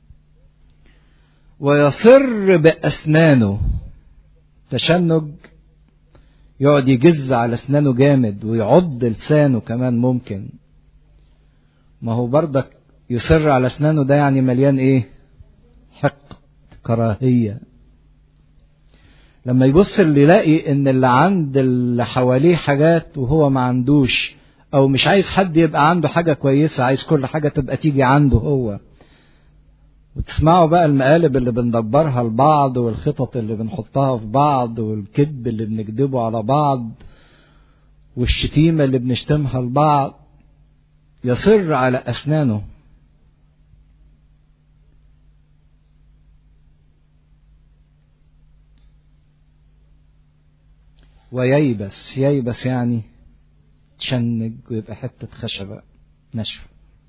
ويصر بأسنانه تشنج يقعد يجز على اسنانه جامد ويعض لسانه كمان ممكن ما هو برضك يصر على اسنانه ده يعني مليان ايه حقد كراهيه لما يبص اللي يلاقي ان اللي عند اللي حواليه حاجات وهو ما عندوش او مش عايز حد يبقى عنده حاجه كويسه عايز كل حاجه تبقى تيجي عنده هو وتسمعوا بقى المقالب اللي بندبرها لبعض والخطط اللي بنحطها في بعض والكذب اللي بنكذبه على بعض والشتيمة اللي بنشتمها لبعض يصر على أسنانه وييبس ييبس يعني تشنج ويبقى حتة خشبة ناشفة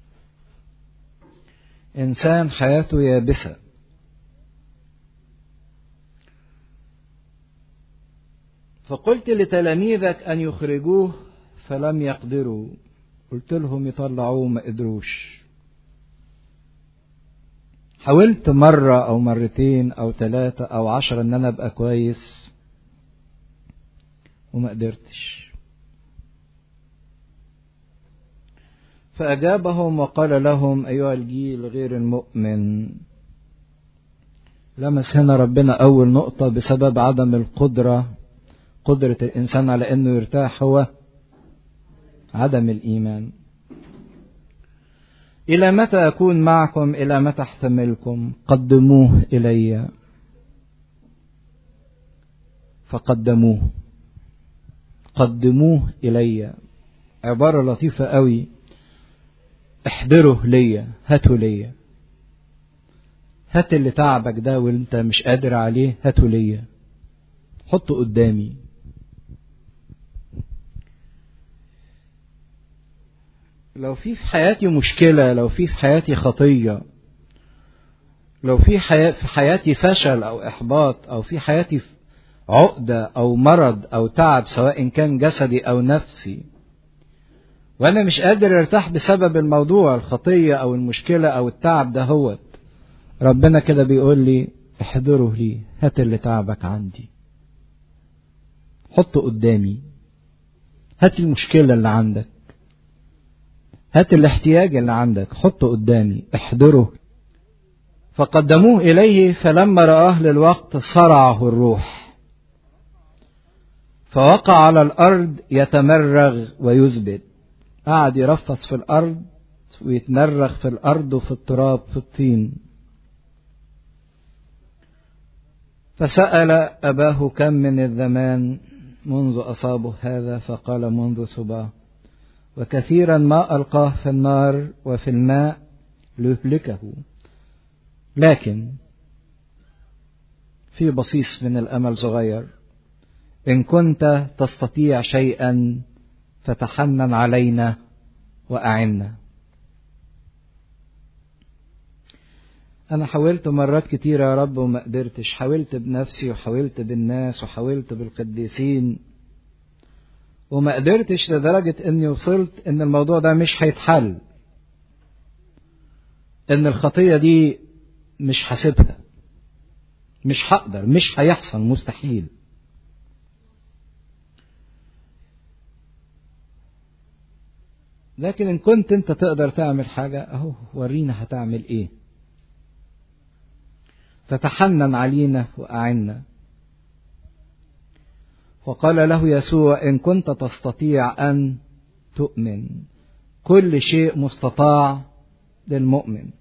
إنسان حياته يابسة فقلت لتلاميذك أن يخرجوه فلم يقدروا قلت لهم يطلعوه ما قدروش حاولت مرة أو مرتين أو ثلاثة أو عشرة إن أنا أبقى كويس وما قدرتش فأجابهم وقال لهم أيها الجيل غير المؤمن لمس هنا ربنا أول نقطة بسبب عدم القدرة قدرة الإنسان على أنه يرتاح هو عدم الإيمان إلى متى أكون معكم إلى متى أحتملكم قدموه إلي فقدموه قدموه إلي عبارة لطيفة قوي احضره ليا هاته ليا هات اللي تعبك ده وانت مش قادر عليه هاته ليا حطه قدامي لو في في حياتي مشكلة لو في في حياتي خطية لو في حياة في حياتي فشل أو إحباط أو في حياتي عقدة أو مرض أو تعب سواء كان جسدي أو نفسي وأنا مش قادر أرتاح بسبب الموضوع الخطية أو المشكلة أو التعب ده هوت ربنا كده بيقول لي احضره لي هات اللي تعبك عندي حطه قدامي هات المشكلة اللي عندك هات الاحتياج اللي عندك حطه قدامي احضره فقدموه إليه فلما رآه للوقت صرعه الروح فوقع على الأرض يتمرغ ويثبت قعد يرفص في الأرض ويتمرغ في الأرض وفي التراب في الطين فسأل أباه كم من الزمان منذ أصابه هذا فقال منذ صباه وكثيرا ما ألقاه في النار وفي الماء ليهلكه لكن في بصيص من الأمل صغير إن كنت تستطيع شيئا فتحنن علينا وأعنا أنا حاولت مرات كتيرة يا رب وما قدرتش حاولت بنفسي وحاولت بالناس وحاولت بالقديسين وما قدرتش لدرجة اني وصلت ان الموضوع ده مش هيتحل ان الخطية دي مش حاسبها مش هقدر مش هيحصل مستحيل لكن ان كنت انت تقدر تعمل حاجة اهو ورينا هتعمل ايه تتحنن علينا واعنا وقال له يسوع ان كنت تستطيع ان تؤمن كل شيء مستطاع للمؤمن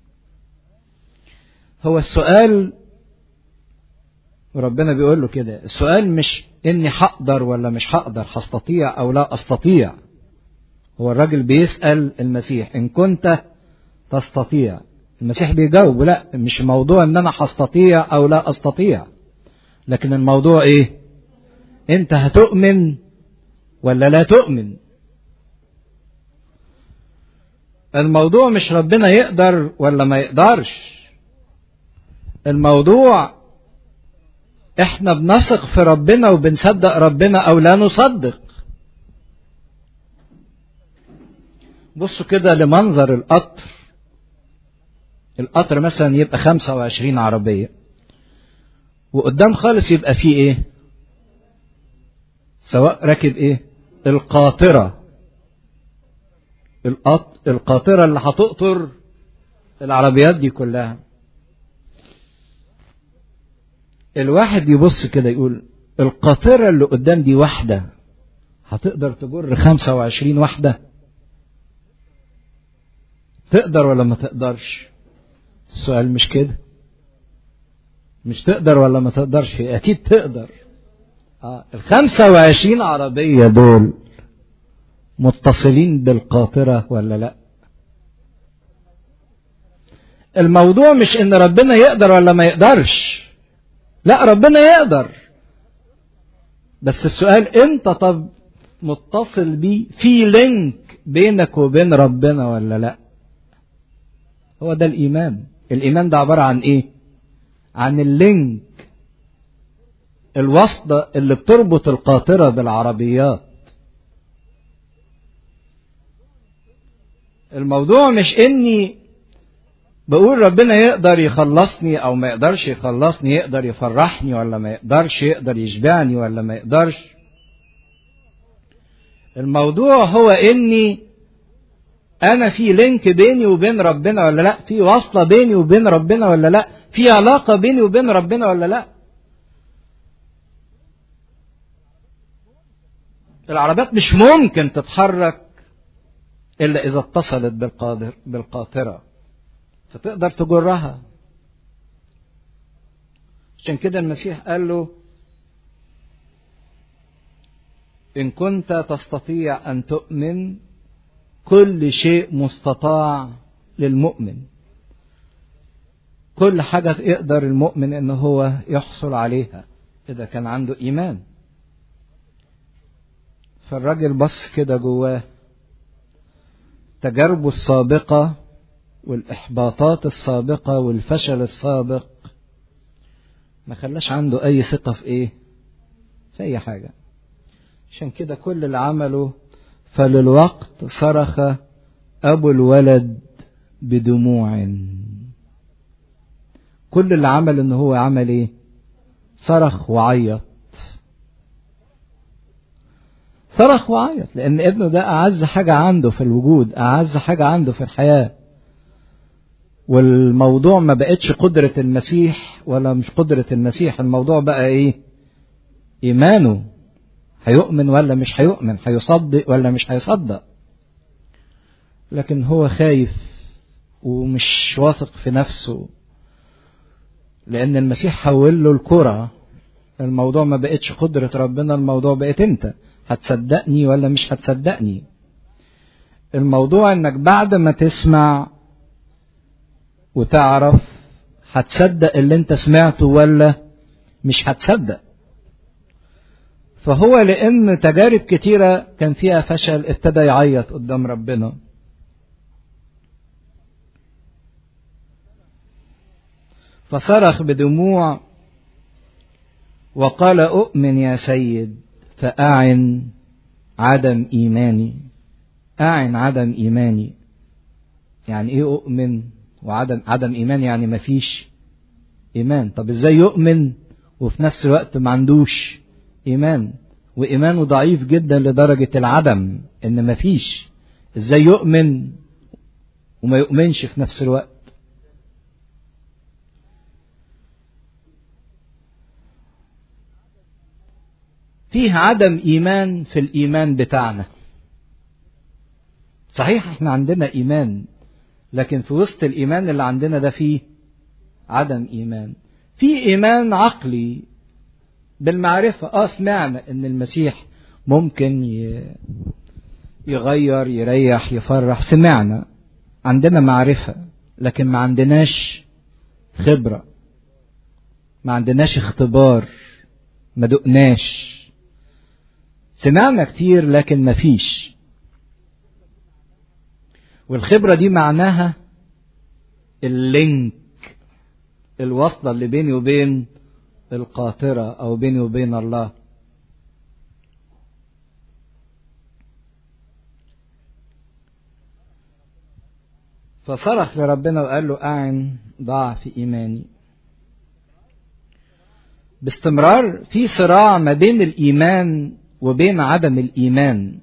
هو السؤال وربنا بيقول له كده السؤال مش اني هقدر ولا مش هقدر هستطيع او لا استطيع هو الراجل بيسأل المسيح ان كنت تستطيع المسيح بيجاوب لا مش موضوع ان انا هستطيع او لا استطيع لكن الموضوع ايه انت هتؤمن ولا لا تؤمن الموضوع مش ربنا يقدر ولا ما يقدرش الموضوع احنا بنثق في ربنا وبنصدق ربنا او لا نصدق بصوا كده لمنظر القطر القطر مثلا يبقى 25 عربية وقدام خالص يبقى فيه ايه سواء راكب ايه القاطرة القط... القاطرة اللي هتقطر العربيات دي كلها الواحد يبص كده يقول القاطرة اللي قدام دي واحدة هتقدر تجر 25 واحدة تقدر ولا ما تقدرش السؤال مش كده مش تقدر ولا ما تقدرش اكيد تقدر اه ال 25 عربية دول متصلين بالقاطرة ولا لا الموضوع مش ان ربنا يقدر ولا ما يقدرش لا ربنا يقدر بس السؤال انت طب متصل بيه في لينك بينك وبين ربنا ولا لا هو ده الايمان الايمان ده عباره عن ايه عن اللينك الواسطه اللي بتربط القاطره بالعربيات الموضوع مش اني بقول ربنا يقدر يخلصني او ما يقدرش يخلصني يقدر يفرحني ولا ما يقدرش يقدر يشبعني ولا ما يقدرش الموضوع هو اني انا في لينك بيني وبين ربنا ولا لا في وصلة بيني وبين ربنا ولا لا في علاقة بيني وبين ربنا ولا لا العربيات مش ممكن تتحرك الا اذا اتصلت بالقادر بالقاطره فتقدر تجرها عشان كده المسيح قال له ان كنت تستطيع ان تؤمن كل شيء مستطاع للمؤمن كل حاجة يقدر المؤمن ان هو يحصل عليها اذا كان عنده ايمان فالراجل بص كده جواه تجاربه السابقة والإحباطات السابقة والفشل السابق ما خلاش عنده أي ثقة في إيه؟ في أي حاجة عشان كده كل اللي عمله فللوقت صرخ أبو الولد بدموع كل اللي عمل إن هو عمل إيه؟ صرخ وعيط صرخ وعيط لأن ابنه ده أعز حاجة عنده في الوجود أعز حاجة عنده في الحياة والموضوع ما بقتش قدرة المسيح ولا مش قدرة المسيح الموضوع بقى ايه ايمانه هيؤمن ولا مش هيؤمن هيصدق ولا مش هيصدق لكن هو خايف ومش واثق في نفسه لان المسيح حول له الكرة الموضوع ما بقتش قدرة ربنا الموضوع بقت انت هتصدقني ولا مش هتصدقني الموضوع انك بعد ما تسمع وتعرف هتصدق اللي انت سمعته ولا مش هتصدق فهو لان تجارب كتيرة كان فيها فشل ابتدى يعيط قدام ربنا فصرخ بدموع وقال اؤمن يا سيد فاعن عدم إيماني أعن عدم إيماني يعني إيه أؤمن وعدم عدم إيمان يعني مفيش إيمان طب إزاي يؤمن وفي نفس الوقت ما عندوش إيمان وإيمانه ضعيف جدا لدرجة العدم إن مفيش إزاي يؤمن وما يؤمنش في نفس الوقت فيه عدم إيمان في الإيمان بتاعنا صحيح احنا عندنا إيمان لكن في وسط الإيمان اللي عندنا ده فيه عدم إيمان في إيمان عقلي بالمعرفة اه سمعنا ان المسيح ممكن يغير يريح يفرح سمعنا عندنا معرفة لكن ما عندناش خبرة ما عندناش اختبار ما دقناش سمعنا كتير لكن ما فيش والخبرة دي معناها اللينك الوصلة اللي بيني وبين القاطرة أو بيني وبين الله فصرخ لربنا وقال له أعن ضعف إيماني باستمرار في صراع ما بين الإيمان وبين عدم الإيمان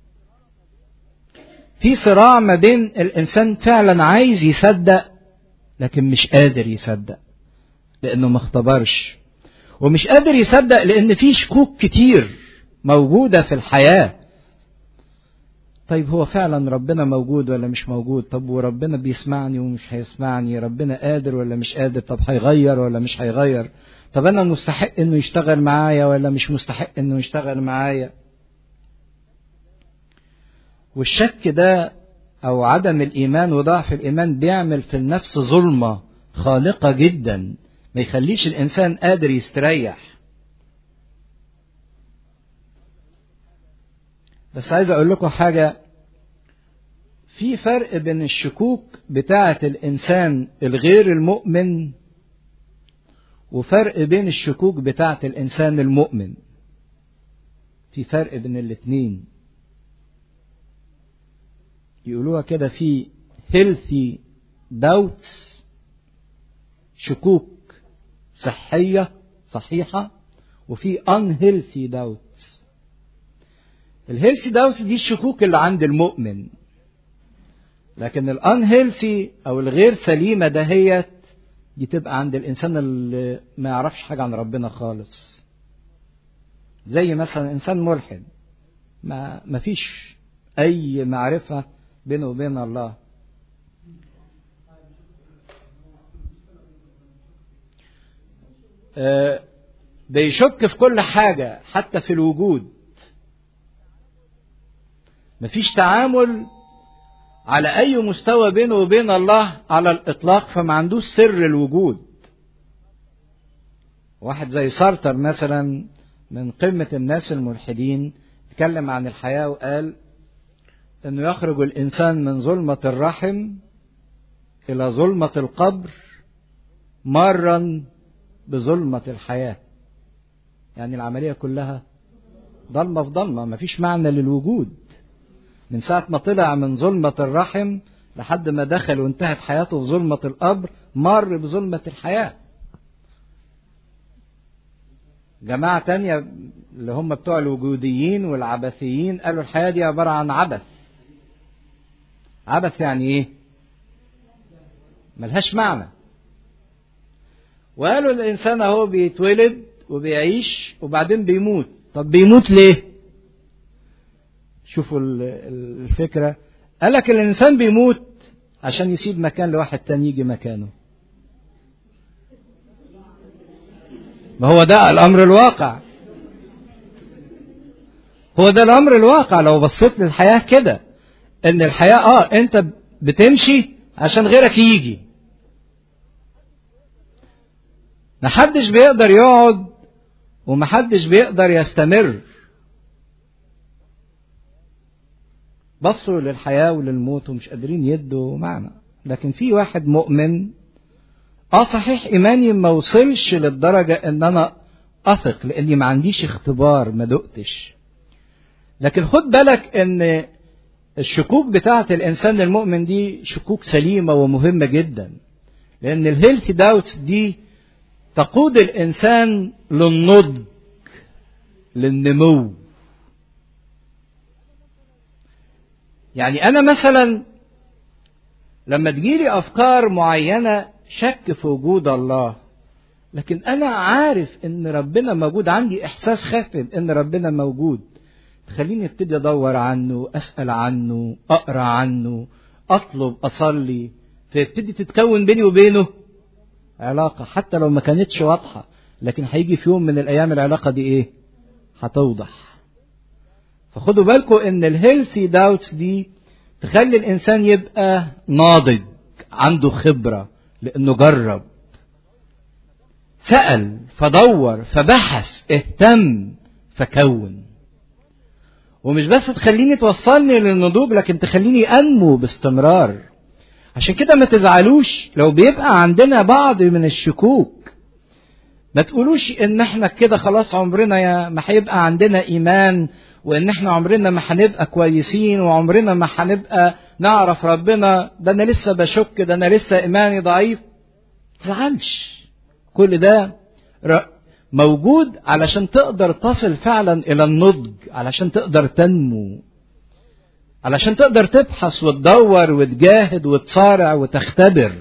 في صراع ما بين الإنسان فعلا عايز يصدق لكن مش قادر يصدق لأنه ما اختبرش ومش قادر يصدق لأن في شكوك كتير موجودة في الحياة طيب هو فعلا ربنا موجود ولا مش موجود طب وربنا بيسمعني ومش هيسمعني ربنا قادر ولا مش قادر طب هيغير ولا مش هيغير طب انا مستحق انه يشتغل معايا ولا مش مستحق انه يشتغل معايا والشك ده او عدم الايمان وضعف الايمان بيعمل في النفس ظلمه خالقه جدا ما يخليش الانسان قادر يستريح بس عايز اقول لكم حاجه في فرق بين الشكوك بتاعه الانسان الغير المؤمن وفرق بين الشكوك بتاعه الانسان المؤمن في فرق بين الاتنين يقولوها كده في healthy doubts شكوك صحية صحيحة وفي unhealthy doubts الهيلثي داوتس دي الشكوك اللي عند المؤمن لكن الانهيلثي او الغير سليمة دهيت دي تبقى عند الانسان اللي ما يعرفش حاجة عن ربنا خالص زي مثلا انسان ملحد ما ما فيش اي معرفة بينه وبين الله آه بيشك في كل حاجة حتى في الوجود مفيش تعامل على أي مستوى بينه وبين الله على الإطلاق فما عندوش سر الوجود واحد زي سارتر مثلا من قمة الناس الملحدين اتكلم عن الحياة وقال انه يخرج الانسان من ظلمة الرحم الى ظلمة القبر مارا بظلمة الحياة يعني العملية كلها ضلمة في ضلمة مفيش معنى للوجود من ساعة ما طلع من ظلمة الرحم لحد ما دخل وانتهت حياته في ظلمة القبر مر بظلمة الحياة جماعة تانية اللي هم بتوع الوجوديين والعبثيين قالوا الحياة دي عبارة عن عبث عبث يعني ايه ملهاش معنى وقالوا الانسان اهو بيتولد وبيعيش وبعدين بيموت طب بيموت ليه شوفوا الفكرة قالك الانسان بيموت عشان يسيب مكان لواحد تاني يجي مكانه ما هو ده الامر الواقع هو ده الامر الواقع لو بصيت للحياة كده ان الحياة اه انت بتمشي عشان غيرك يجي محدش بيقدر يقعد ومحدش بيقدر يستمر بصوا للحياة وللموت ومش قادرين يدوا معنى لكن في واحد مؤمن اه صحيح ايماني ما وصلش للدرجة ان انا اثق لاني ما عنديش اختبار ما دقتش لكن خد بالك ان الشكوك بتاعة الانسان المؤمن دي شكوك سليمة ومهمة جدا لان الهيلث داوتس دي تقود الانسان للنضج للنمو يعني انا مثلا لما تجيلي افكار معينه شك في وجود الله لكن انا عارف ان ربنا موجود عندي احساس خافت ان ربنا موجود تخليني ابتدي ادور عنه اسال عنه اقرا عنه اطلب اصلي فيبتدي تتكون بيني وبينه علاقه حتى لو ما كانتش واضحه لكن هيجي في يوم من الايام العلاقه دي ايه هتوضح فخدوا بالكم ان الهيلثي داوتس دي تخلي الانسان يبقى ناضج عنده خبره لانه جرب سال فدور فبحث اهتم فكون ومش بس تخليني توصلني للنضوج لكن تخليني انمو باستمرار عشان كده ما تزعلوش لو بيبقى عندنا بعض من الشكوك ما تقولوش ان احنا كده خلاص عمرنا يا ما هيبقى عندنا ايمان وان احنا عمرنا ما هنبقى كويسين وعمرنا ما هنبقى نعرف ربنا ده انا لسه بشك ده انا لسه ايماني ضعيف تزعلش كل ده موجود علشان تقدر تصل فعلا الى النضج علشان تقدر تنمو علشان تقدر تبحث وتدور وتجاهد وتصارع وتختبر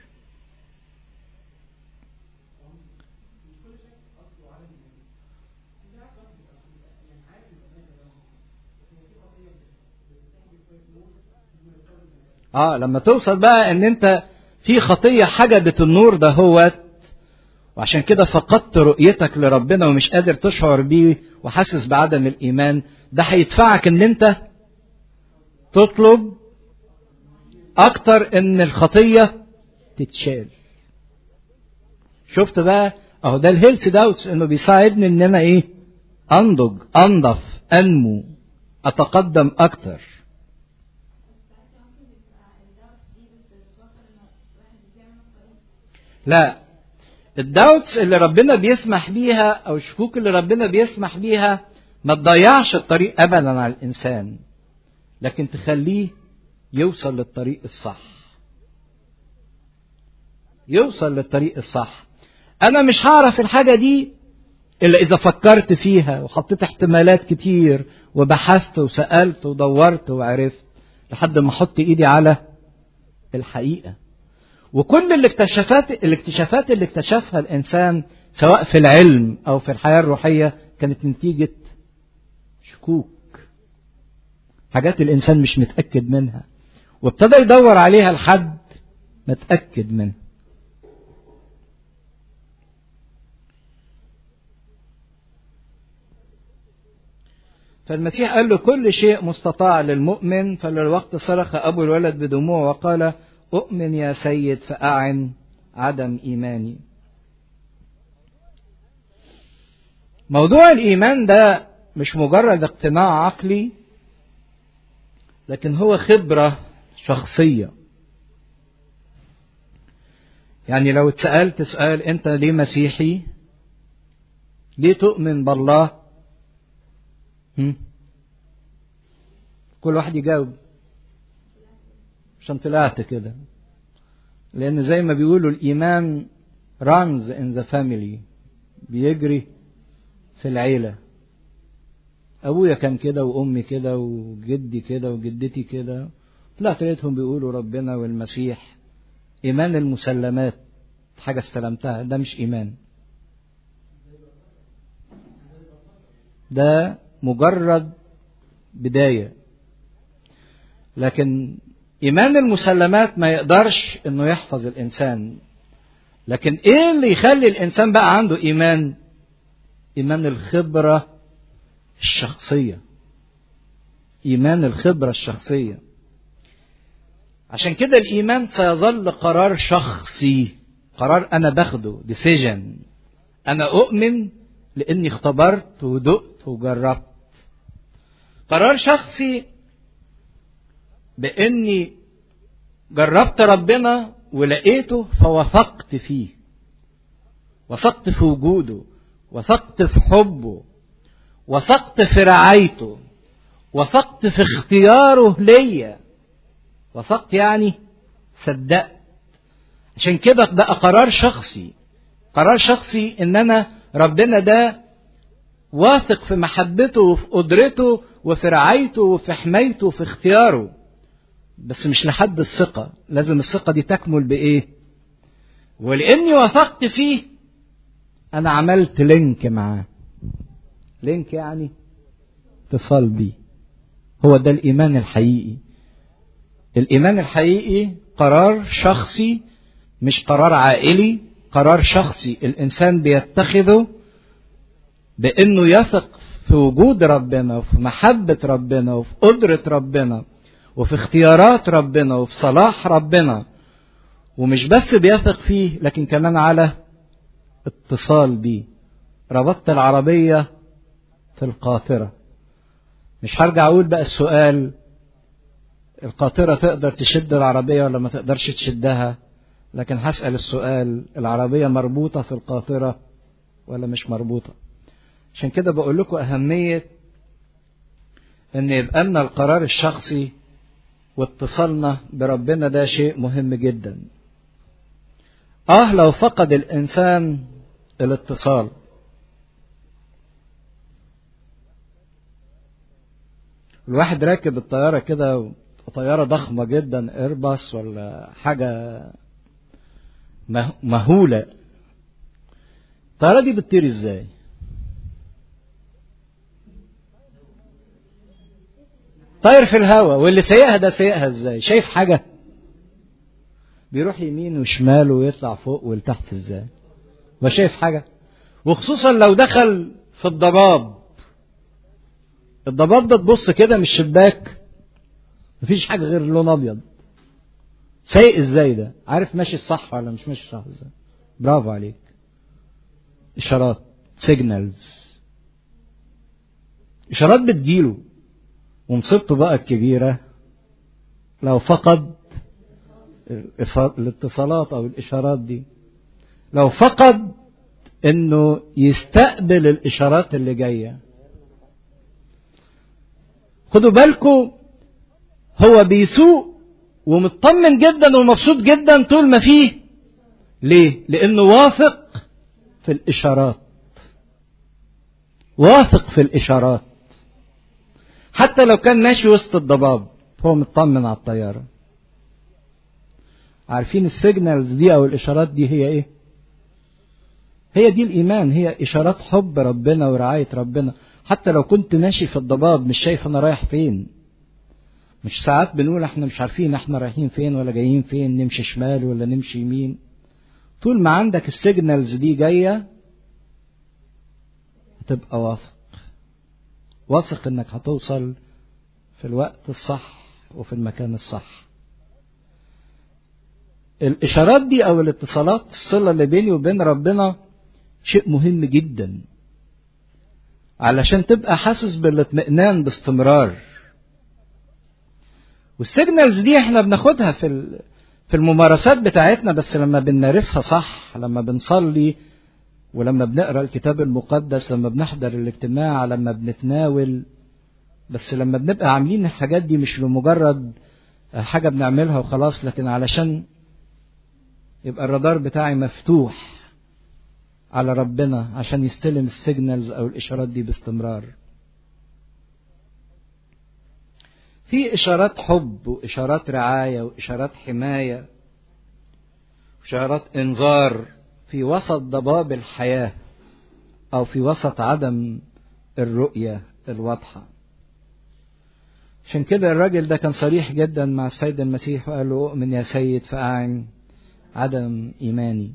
اه لما توصل بقى ان انت في خطيه حجبت النور ده هو وعشان كده فقدت رؤيتك لربنا ومش قادر تشعر بيه وحاسس بعدم الايمان ده هيدفعك ان انت تطلب اكتر ان الخطيه تتشال شفت بقى اهو ده الهيلث داوتس انه بيساعدني ان انا ايه انضج انضف انمو اتقدم اكتر لا الداوتس اللي ربنا بيسمح بيها او الشكوك اللي ربنا بيسمح بيها ما تضيعش الطريق ابدا على الانسان لكن تخليه يوصل للطريق الصح يوصل للطريق الصح انا مش هعرف الحاجه دي الا اذا فكرت فيها وحطيت احتمالات كتير وبحثت وسالت ودورت وعرفت لحد ما احط ايدي على الحقيقه وكل الاكتشافات الاكتشافات اللي اكتشفها الانسان سواء في العلم او في الحياه الروحيه كانت نتيجه شكوك حاجات الانسان مش متاكد منها وابتدى يدور عليها لحد ما اتاكد منها فالمسيح قال له كل شيء مستطاع للمؤمن فللوقت صرخ ابو الولد بدموع وقال أؤمن يا سيد فأعن عدم إيماني. موضوع الإيمان ده مش مجرد اقتناع عقلي لكن هو خبرة شخصية. يعني لو اتسألت سؤال أنت ليه مسيحي؟ ليه تؤمن بالله؟ هم؟ كل واحد يجاوب عشان طلعت كده لان زي ما بيقولوا الايمان runs in the family بيجري في العيله ابويا كان كده وامي كده وجدي كده وجدتي كده طلعت لقيتهم بيقولوا ربنا والمسيح ايمان المسلمات حاجه استلمتها ده مش ايمان ده مجرد بدايه لكن إيمان المسلمات ما يقدرش إنه يحفظ الإنسان لكن إيه اللي يخلي الإنسان بقى عنده إيمان إيمان الخبرة الشخصية إيمان الخبرة الشخصية عشان كده الإيمان سيظل قرار شخصي قرار أنا باخده decision أنا أؤمن لأني اختبرت ودقت وجربت قرار شخصي باني جربت ربنا ولقيته فوثقت فيه وثقت في وجوده وثقت في حبه وثقت في رعايته وثقت في اختياره ليا وثقت يعني صدقت عشان كده بقى قرار شخصي قرار شخصي ان انا ربنا ده واثق في محبته وفي قدرته وفي رعايته وفي حمايته وفي اختياره بس مش لحد الثقة لازم الثقة دي تكمل بإيه ولأني وثقت فيه أنا عملت لينك معاه لينك يعني اتصال بيه هو ده الإيمان الحقيقي الإيمان الحقيقي قرار شخصي مش قرار عائلي قرار شخصي الإنسان بيتخذه بأنه يثق في وجود ربنا وفي محبة ربنا وفي قدرة ربنا وفي اختيارات ربنا وفي صلاح ربنا ومش بس بيثق فيه لكن كمان على اتصال بيه ربطت العربية في القاطرة مش هرجع أقول بقى السؤال القاطرة تقدر تشد العربية ولا ما تقدرش تشدها لكن هسأل السؤال العربية مربوطة في القاطرة ولا مش مربوطة عشان كده بقول لكم أهمية إن يبقى لنا القرار الشخصي واتصالنا بربنا ده شيء مهم جدا. آه لو فقد الإنسان الاتصال الواحد راكب الطيارة كده طيارة ضخمة جدا ايرباص ولا حاجة مهولة الطيارة دي بتطير ازاي؟ طاير في الهواء واللي سايقها ده سايقها ازاي شايف حاجة بيروح يمين وشمال ويطلع فوق ولتحت ازاي ما شايف حاجة وخصوصا لو دخل في الضباب الضباب ده تبص كده من الشباك مفيش حاجة غير لون ابيض سايق ازاي ده عارف ماشي الصح ولا مش ماشي صح ازاي برافو عليك اشارات سيجنالز اشارات بتجيله ومصيبته بقى الكبيرة لو فقد الاتصالات أو الإشارات دي لو فقد إنه يستقبل الإشارات اللي جاية خدوا بالكم هو بيسوق ومطمن جدا ومبسوط جدا طول ما فيه ليه؟ لأنه واثق في الإشارات واثق في الإشارات حتى لو كان ماشي وسط الضباب هو مطمن على الطيارة عارفين السيجنالز دي او الاشارات دي هي ايه هي دي الايمان هي اشارات حب ربنا ورعاية ربنا حتى لو كنت ماشي في الضباب مش شايف انا رايح فين مش ساعات بنقول احنا مش عارفين احنا رايحين فين ولا جايين فين نمشي شمال ولا نمشي يمين طول ما عندك السيجنالز دي جاية هتبقى واثق واثق انك هتوصل في الوقت الصح وفي المكان الصح الاشارات دي او الاتصالات الصله اللي بيني وبين ربنا شيء مهم جدا علشان تبقى حاسس بالاطمئنان باستمرار والسيجنالز دي احنا بناخدها في في الممارسات بتاعتنا بس لما بنمارسها صح لما بنصلي ولما بنقرا الكتاب المقدس لما بنحضر الاجتماع لما بنتناول بس لما بنبقى عاملين الحاجات دي مش لمجرد حاجه بنعملها وخلاص لكن علشان يبقى الرادار بتاعي مفتوح على ربنا عشان يستلم السيجنالز او الاشارات دي باستمرار في اشارات حب واشارات رعايه واشارات حمايه واشارات انذار في وسط ضباب الحياه او في وسط عدم الرؤيه الواضحه عشان كده الراجل ده كان صريح جدا مع السيد المسيح وقال له اؤمن يا سيد فاعن عدم ايماني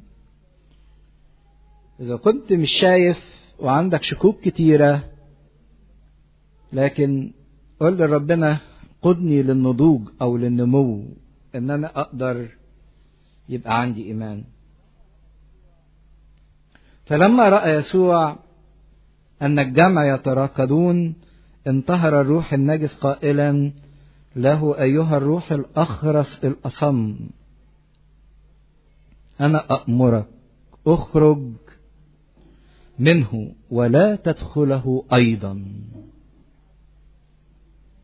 اذا كنت مش شايف وعندك شكوك كتيره لكن قل لربنا قدني للنضوج او للنمو ان انا اقدر يبقى عندي ايمان فلما راى يسوع ان الجمع يتراكضون انتهر الروح النجس قائلا له ايها الروح الاخرس الاصم انا امرك اخرج منه ولا تدخله ايضا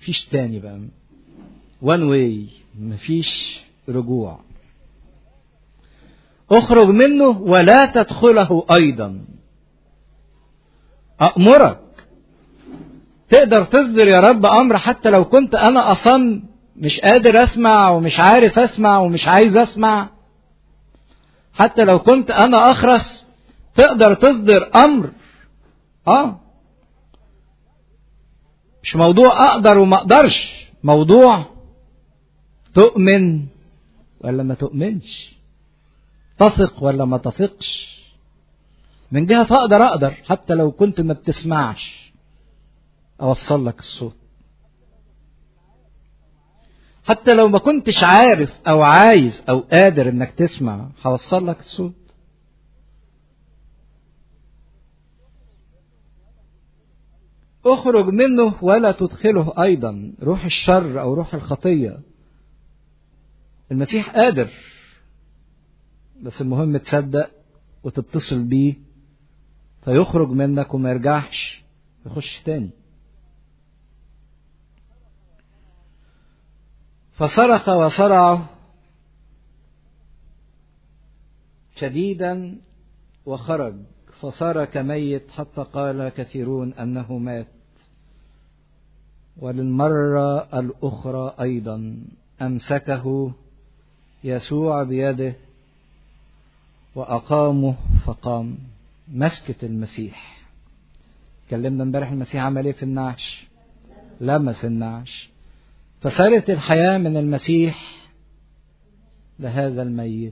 مفيش تاني بقى وان واي مفيش رجوع اخرج منه ولا تدخله ايضا أأمرك تقدر تصدر يا رب أمر حتى لو كنت أنا أصم مش قادر أسمع ومش عارف أسمع ومش عايز أسمع حتى لو كنت أنا أخرس تقدر تصدر أمر آه مش موضوع أقدر وما أقدرش موضوع تؤمن ولا ما تؤمنش تثق ولا ما تثقش من جهة أقدر أقدر حتى لو كنت ما بتسمعش أوصل لك الصوت حتى لو ما كنتش عارف أو عايز أو قادر إنك تسمع هوصل لك الصوت اخرج منه ولا تدخله أيضا روح الشر أو روح الخطية المسيح قادر بس المهم تصدق وتتصل بيه فيخرج منك وما يرجعش يخش تاني فصرخ وصرعه شديدا وخرج فصار كميت حتى قال كثيرون انه مات وللمره الاخرى ايضا امسكه يسوع بيده واقامه فقام مسكه المسيح اتكلمنا امبارح المسيح عمل ايه في النعش لمس النعش فصارت الحياة من المسيح لهذا الميت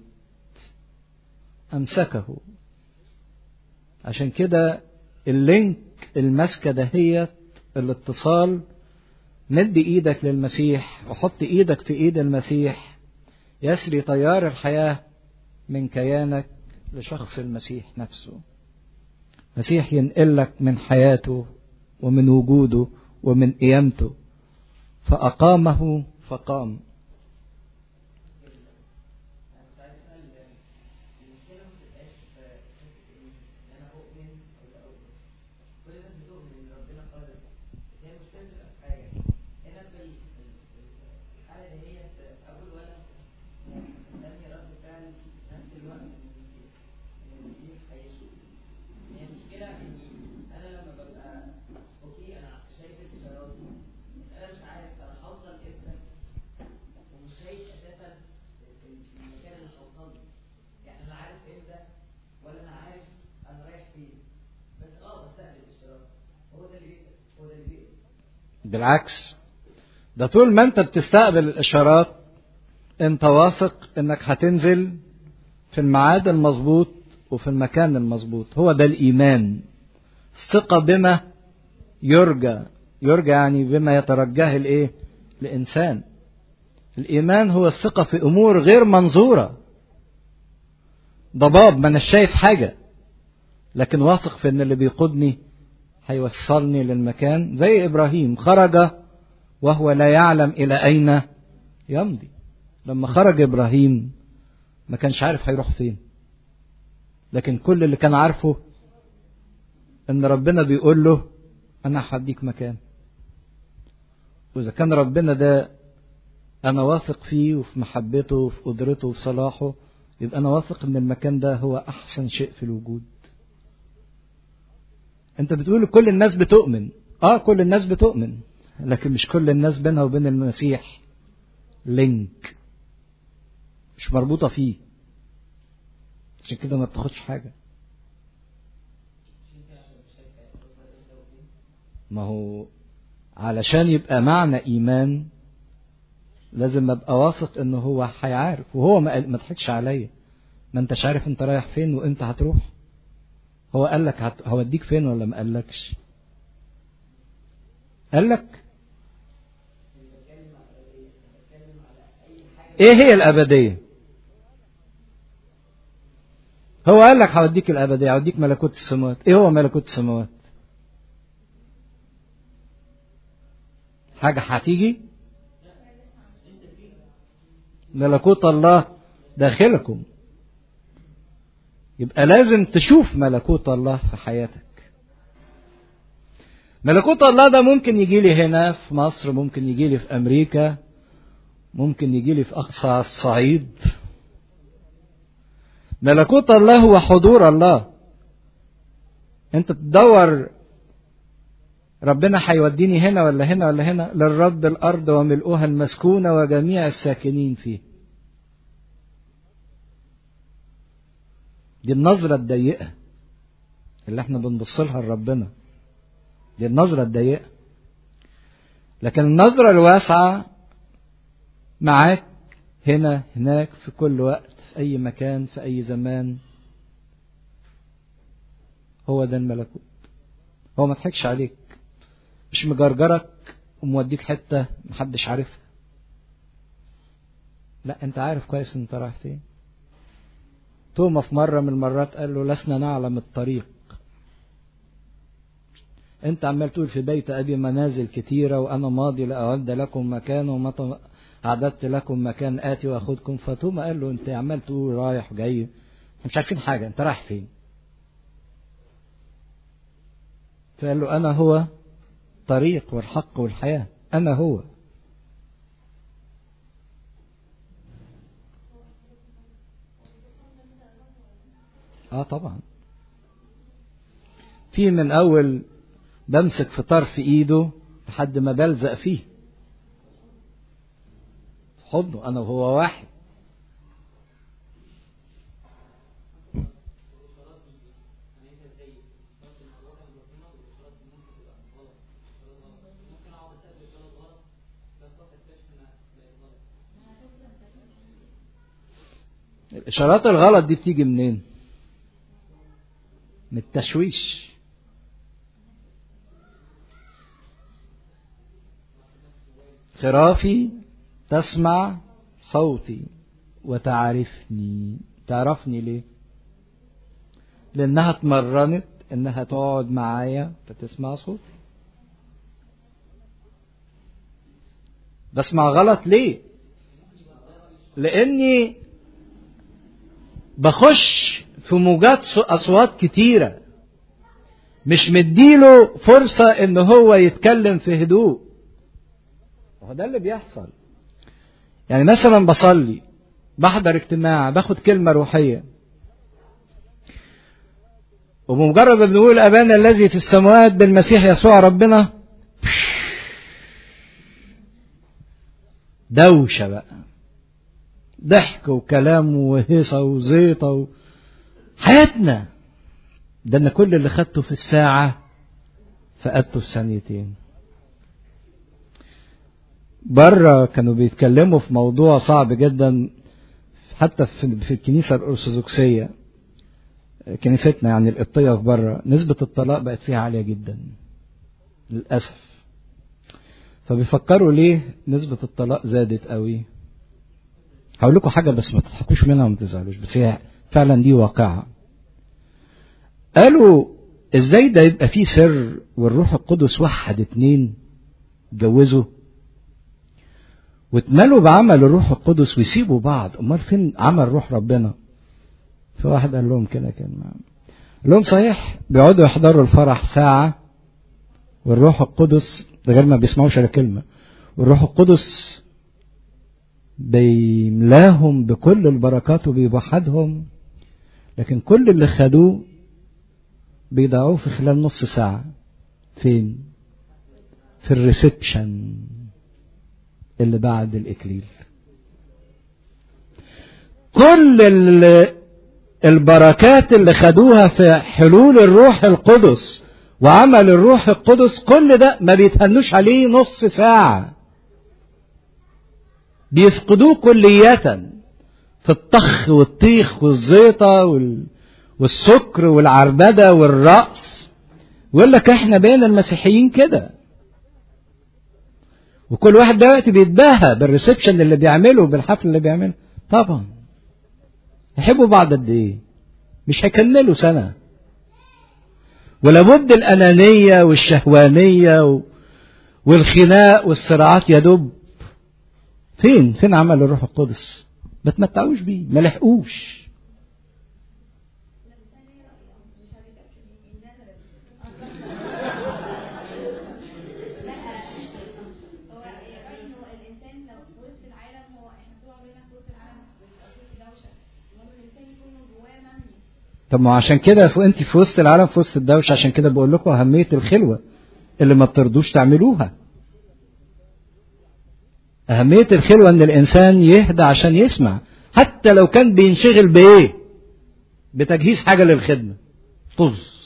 أمسكه عشان كده اللينك المسكة دهيت الاتصال مد ايدك للمسيح وحط ايدك في ايد المسيح يسري تيار الحياة من كيانك لشخص المسيح نفسه المسيح ينقلك من حياته ومن وجوده ومن قيامته فأقامه فقام بالعكس ده طول ما انت بتستقبل الاشارات انت واثق انك هتنزل في الميعاد المظبوط وفي المكان المظبوط هو ده الايمان الثقة بما يرجى يرجى يعني بما يترجاه الايه الانسان الايمان هو الثقة في امور غير منظورة ضباب ما انا شايف حاجة لكن واثق في ان اللي بيقودني هيوصلني للمكان زي ابراهيم خرج وهو لا يعلم الى اين يمضي لما خرج ابراهيم ما كانش عارف هيروح فين لكن كل اللي كان عارفه ان ربنا بيقول له انا هديك مكان واذا كان ربنا ده انا واثق فيه وفي محبته وفي قدرته وفي صلاحه يبقى انا واثق ان المكان ده هو احسن شيء في الوجود انت بتقول كل الناس بتؤمن اه كل الناس بتؤمن لكن مش كل الناس بينها وبين المسيح لينك مش مربوطة فيه عشان كده ما بتاخدش حاجة ما هو علشان يبقى معنى إيمان لازم ابقى واثق انه هو هيعرف وهو ما ما ضحكش عليا ما انتش عارف انت رايح فين وامتى هتروح هو قال لك هت... هوديك فين ولا ما قالكش قال لك ايه هي الابديه هو قال لك هوديك الابديه هوديك ملكوت السماوات ايه هو ملكوت السماوات حاجه هتيجي ملكوت الله داخلكم يبقى لازم تشوف ملكوت الله في حياتك ملكوت الله ده ممكن يجي لي هنا في مصر ممكن يجي لي في امريكا ممكن يجي لي في اقصى الصعيد ملكوت الله هو حضور الله انت تدور ربنا هيوديني هنا ولا هنا ولا هنا للرب الارض وملؤها المسكونه وجميع الساكنين فيه دي النظره الضيقه اللي احنا بنبص لها لربنا دي النظره الضيقه لكن النظره الواسعه معاك هنا هناك في كل وقت في اي مكان في اي زمان هو ده الملكوت هو ما ضحكش عليك مش مجرجرك وموديك حتة محدش عارفها لا انت عارف كويس انت رايح فين توما في مرة من المرات قال له لسنا نعلم الطريق انت عمال تقول في بيت ابي منازل كتيرة وانا ماضي لاعد لكم مكان ومتى اعددت لكم مكان اتي واخدكم فتوما قال له انت عمال تقول رايح جاي مش عارفين حاجة انت رايح فين فقال له انا هو الطريق والحق والحياة أنا هو آه طبعا في من أول بمسك في طرف إيده لحد ما بلزق فيه حضنه أنا وهو واحد الإشارات الغلط دي بتيجي منين؟ من التشويش خرافي تسمع صوتي وتعرفني تعرفني ليه لانها اتمرنت انها تقعد معايا فتسمع صوتي بسمع غلط ليه لاني بخش في موجات اصوات كتيره مش مديله فرصه ان هو يتكلم في هدوء هو ده اللي بيحصل يعني مثلا بصلي بحضر اجتماع باخد كلمه روحيه وبمجرد ما بنقول ابانا الذي في السماوات بالمسيح يسوع ربنا دوشه بقى ضحك وكلام وهيصه وزيطه و... حياتنا ده انا كل اللي خدته في الساعه فقدته في ثانيتين بره كانوا بيتكلموا في موضوع صعب جدا حتى في, في الكنيسه الارثوذكسيه كنيستنا يعني القبطيه في بره نسبه الطلاق بقت فيها عاليه جدا للاسف فبيفكروا ليه نسبه الطلاق زادت قوي هقول لكم حاجه بس ما تضحكوش منها وما تزعلوش بس هي فعلا دي واقعه قالوا ازاي ده يبقى فيه سر والروح القدس وحد اتنين اتجوزوا واتملوا بعمل الروح القدس ويسيبوا بعض امال فين عمل روح ربنا فواحد قال لهم كده كان معهم قال لهم صحيح بيقعدوا يحضروا الفرح ساعة والروح القدس ده غير ما بيسمعوش ولا كلمة والروح القدس بيملاهم بكل البركات وبيوحدهم لكن كل اللي خدوه بيضيعوه في خلال نص ساعة فين؟ في الريسبشن اللي بعد الإكليل كل البركات اللي خدوها في حلول الروح القدس وعمل الروح القدس كل ده ما بيتهنوش عليه نص ساعة بيفقدوه كلية في الطخ والطيخ والزيطة وال... والسكر والعربدة والرأس ويقول لك احنا بين المسيحيين كده وكل واحد دلوقتي بيتباهى بالريسبشن اللي بيعمله بالحفل اللي بيعمله طبعا يحبوا بعض قد ايه مش هيكملوا سنة ولابد الأنانية والشهوانية و... والخناق والصراعات يدب فين فين عمل الروح القدس ما تمتعوش بيه ما لحقوش طب ما عشان كده انت في وسط العالم في وسط الدوشه عشان كده بقول لكم اهميه الخلوه اللي ما بترضوش تعملوها أهمية الخلوة إن الإنسان يهدى عشان يسمع حتى لو كان بينشغل بإيه؟ بتجهيز حاجة للخدمة طز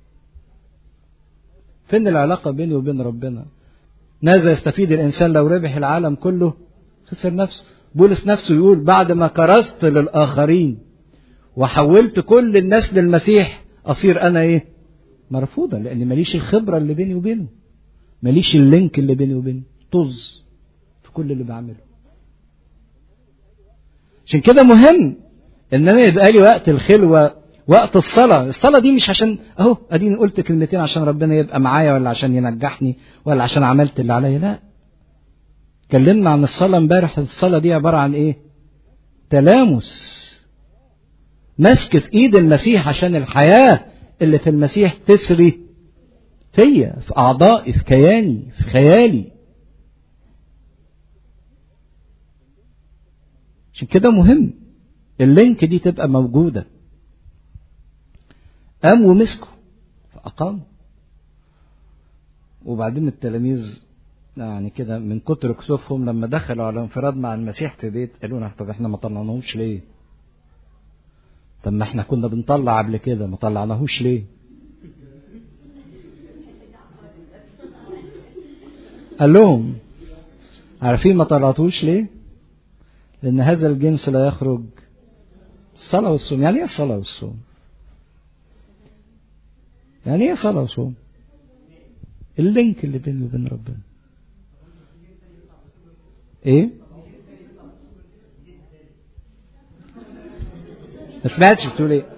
فين العلاقة بيني وبين ربنا؟ ماذا يستفيد الإنسان لو ربح العالم كله؟ خسر نفسه بولس نفسه يقول بعد ما كرست للآخرين وحولت كل الناس للمسيح أصير أنا إيه؟ مرفوضة لأن ماليش الخبرة اللي بيني وبينه ماليش اللينك اللي بيني وبينه طز في كل اللي بعمله عشان كده مهم ان انا يبقى لي وقت الخلوه وقت الصلاه الصلاه دي مش عشان اهو اديني قلت كلمتين عشان ربنا يبقى معايا ولا عشان ينجحني ولا عشان عملت اللي عليا لا اتكلمنا عن الصلاه امبارح الصلاه دي عباره عن ايه تلامس مسك في ايد المسيح عشان الحياه اللي في المسيح تسري فيا في اعضائي في كياني في خيالي عشان كده مهم اللينك دي تبقى موجودة قام ومسكوا فأقاموا وبعدين التلاميذ يعني كده من كتر كسوفهم لما دخلوا على انفراد مع المسيح في بيت قالوا لنا طب احنا ما طلعناهوش ليه؟ طب ما احنا كنا بنطلع قبل كده ما طلعناهوش ليه؟ قال لهم عارفين ما طلعتوش ليه؟ لأن هذا الجنس لا يخرج الصلاة والصوم يعني ايه الصلاة والصوم؟ يعني ايه صلاة وصوم؟ اللينك اللي بيني وبين ربنا ايه؟ ما سمعتش بتقول ايه؟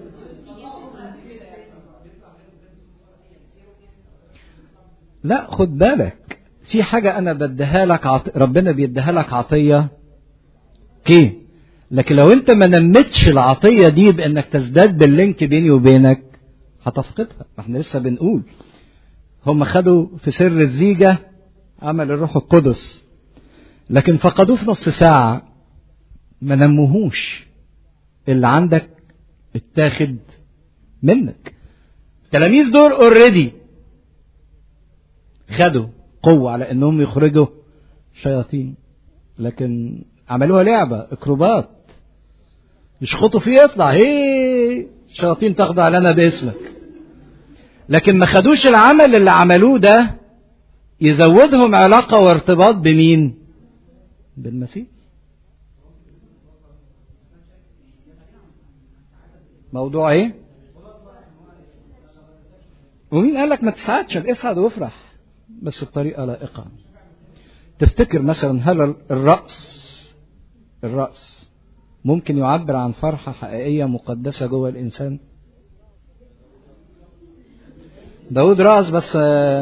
لا خد بالك في حاجة أنا بديها لك عط... ربنا بيديها لك عطية اوكي لكن لو أنت ما نمتش العطية دي بأنك تزداد باللينك بيني وبينك هتفقدها ما احنا لسه بنقول هم خدوا في سر الزيجة عمل الروح القدس لكن فقدوه في نص ساعة ما نموهوش اللي عندك اتاخد منك التلاميذ دول اوريدي خدوا قوة على انهم يخرجوا شياطين لكن عملوها لعبة اكروبات يشخطوا فيه يطلع هي الشياطين تخضع لنا باسمك لكن ما خدوش العمل اللي عملوه ده يزودهم علاقة وارتباط بمين بالمسيح موضوع ايه ومين قال لك ما تسعدش اسعد وافرح بس بطريقة لائقة تفتكر مثلا هل الرأس الرأس ممكن يعبر عن فرحة حقيقية مقدسة جوه الإنسان داود رأس بس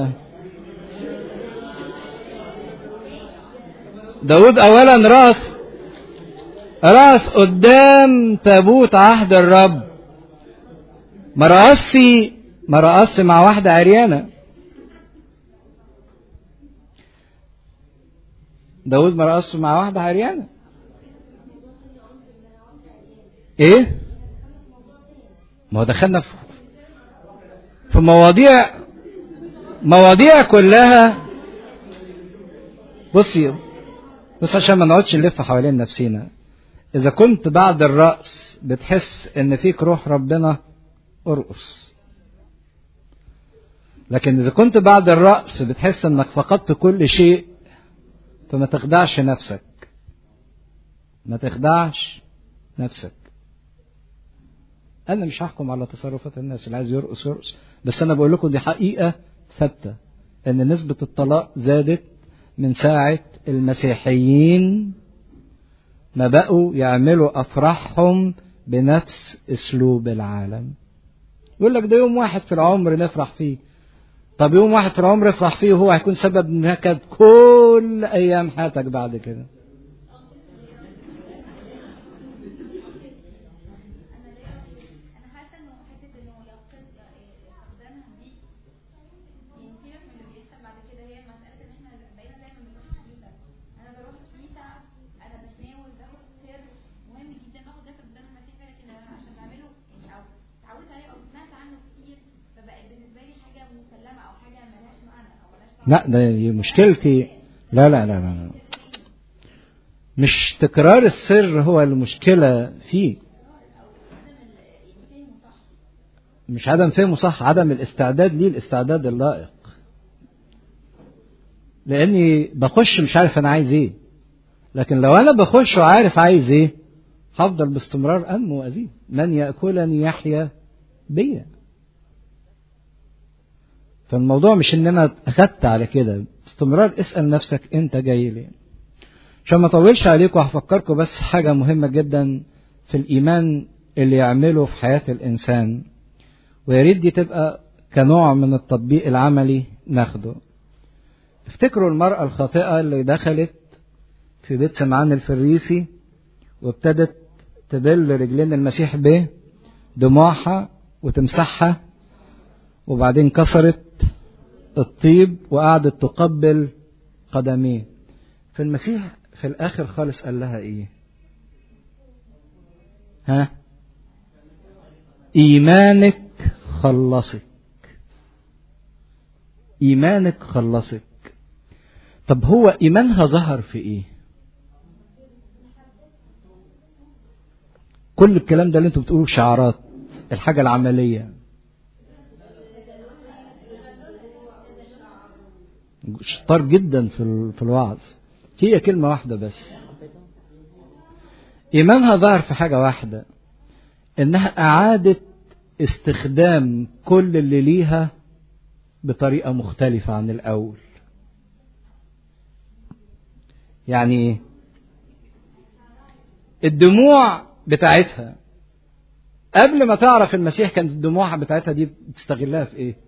داود أولا رأس رأس قدام تابوت عهد الرب ما رأسي ما رأس مع واحدة عريانة داود ما رأسه مع واحدة عريانة ايه ما هو دخلنا في في مواضيع مواضيع كلها بصي بص عشان ما نقعدش نلف حوالين نفسينا اذا كنت بعد الرأس بتحس ان فيك روح ربنا ارقص لكن اذا كنت بعد الرأس بتحس انك فقدت كل شيء فما تخدعش نفسك ما تخدعش نفسك انا مش هحكم على تصرفات الناس اللي عايز يرقص يرقص بس انا بقول لكم دي حقيقه ثابته ان نسبه الطلاق زادت من ساعه المسيحيين ما بقوا يعملوا افراحهم بنفس اسلوب العالم يقول لك ده يوم واحد في العمر نفرح فيه طب يوم واحد في العمر افرح فيه وهو هيكون سبب نكد كل ايام حياتك بعد كده لا ده دي مشكلتي لا لا لا لا مش تكرار السر هو المشكلة فيه مش عدم فهمه صح عدم الاستعداد ليه الاستعداد اللائق لاني بخش مش عارف انا عايز ايه لكن لو انا بخش وعارف عايز ايه هفضل باستمرار انمو وازيد من ياكلني يحيا بيا فالموضوع مش ان انا اخدت على كده باستمرار اسال نفسك انت جاي ليه عشان ما اطولش عليكم هفكركم بس حاجه مهمه جدا في الايمان اللي يعمله في حياه الانسان ويا ريت دي تبقى كنوع من التطبيق العملي ناخده افتكروا المرأة الخاطئة اللي دخلت في بيت سمعان الفريسي وابتدت تبل رجلين المسيح بدموعها وتمسحها وبعدين كسرت الطيب وقعدت تقبل قدميه في المسيح في الاخر خالص قال لها ايه ها ايمانك خلصك ايمانك خلصك طب هو ايمانها ظهر في ايه كل الكلام ده اللي انتوا بتقولوه شعارات الحاجة العملية شطار جدا في في الوعظ هي كلمة واحدة بس إيمانها ظهر في حاجة واحدة إنها أعادت استخدام كل اللي ليها بطريقة مختلفة عن الأول يعني ايه الدموع بتاعتها قبل ما تعرف المسيح كانت الدموع بتاعتها دي بتستغلها في ايه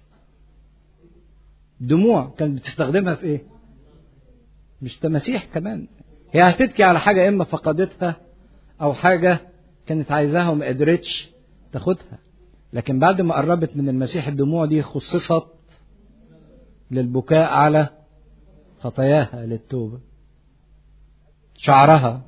دموع كانت بتستخدمها في ايه مش تماسيح كمان هي هتبكي على حاجة اما فقدتها او حاجة كانت عايزاها وما قدرتش تاخدها لكن بعد ما قربت من المسيح الدموع دي خصصت للبكاء على خطاياها للتوبه شعرها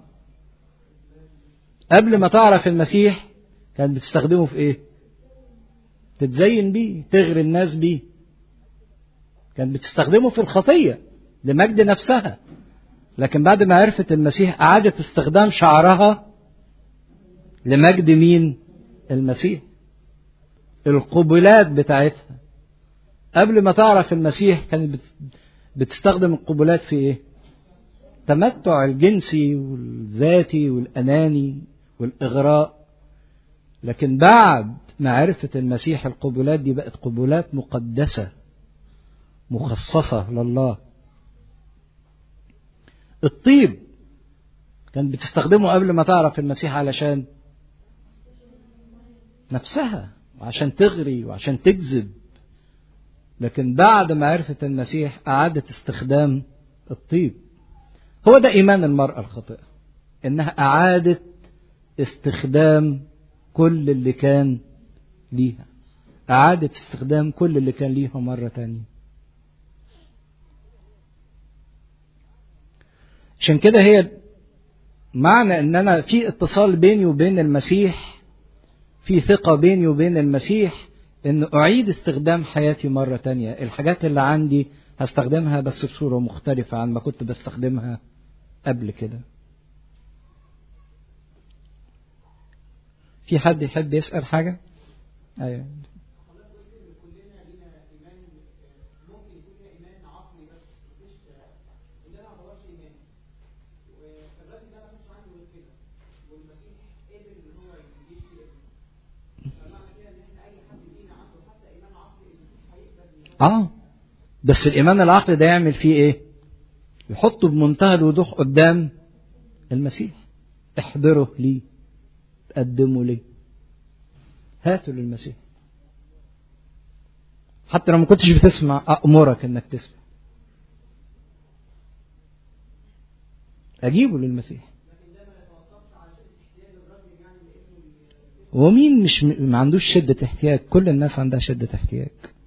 قبل ما تعرف المسيح كانت بتستخدمه في ايه تتزين بيه تغري الناس بيه كانت بتستخدمه في الخطية لمجد نفسها لكن بعد ما عرفت المسيح أعادت استخدام شعرها لمجد مين المسيح القبلات بتاعتها قبل ما تعرف المسيح كانت بتستخدم القبلات في ايه التمتع الجنسي والذاتي والأناني والإغراء لكن بعد ما عرفت المسيح القبلات دي بقت قبلات مقدسة مخصصة لله الطيب كان بتستخدمه قبل ما تعرف المسيح علشان نفسها وعشان تغري وعشان تجذب لكن بعد ما عرفت المسيح أعادت استخدام الطيب هو ده إيمان المرأة الخاطئة إنها أعادت استخدام كل اللي كان ليها أعادت استخدام كل اللي كان ليها مرة تانية عشان كده هي معنى ان انا في اتصال بيني وبين المسيح في ثقة بيني وبين المسيح ان اعيد استخدام حياتي مرة تانية الحاجات اللي عندي هستخدمها بس بصورة مختلفة عن ما كنت بستخدمها قبل كده في حد يحب يسأل حاجة ايوه اه بس الايمان العقلي ده يعمل فيه ايه يحطه بمنتهى الوضوح قدام المسيح احضره ليه تقدمه ليه هاته للمسيح حتى لو ما كنتش بتسمع أأمرك إنك تسمع أجيبه للمسيح ومين مش ما عندوش شدة احتياج كل الناس عندها شدة احتياج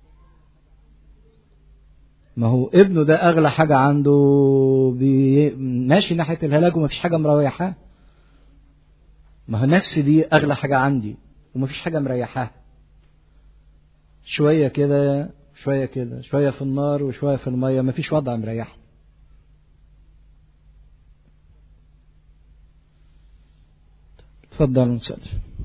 ما هو ابنه ده اغلى حاجة عنده بي... ماشي ناحية الهلاك ومفيش حاجة مريحاه ما هو نفسي دي اغلى حاجة عندي ومفيش حاجة مريحاها شوية كده شوية كده شوية في النار وشوية في المية مفيش وضع مريحني اتفضل نسأل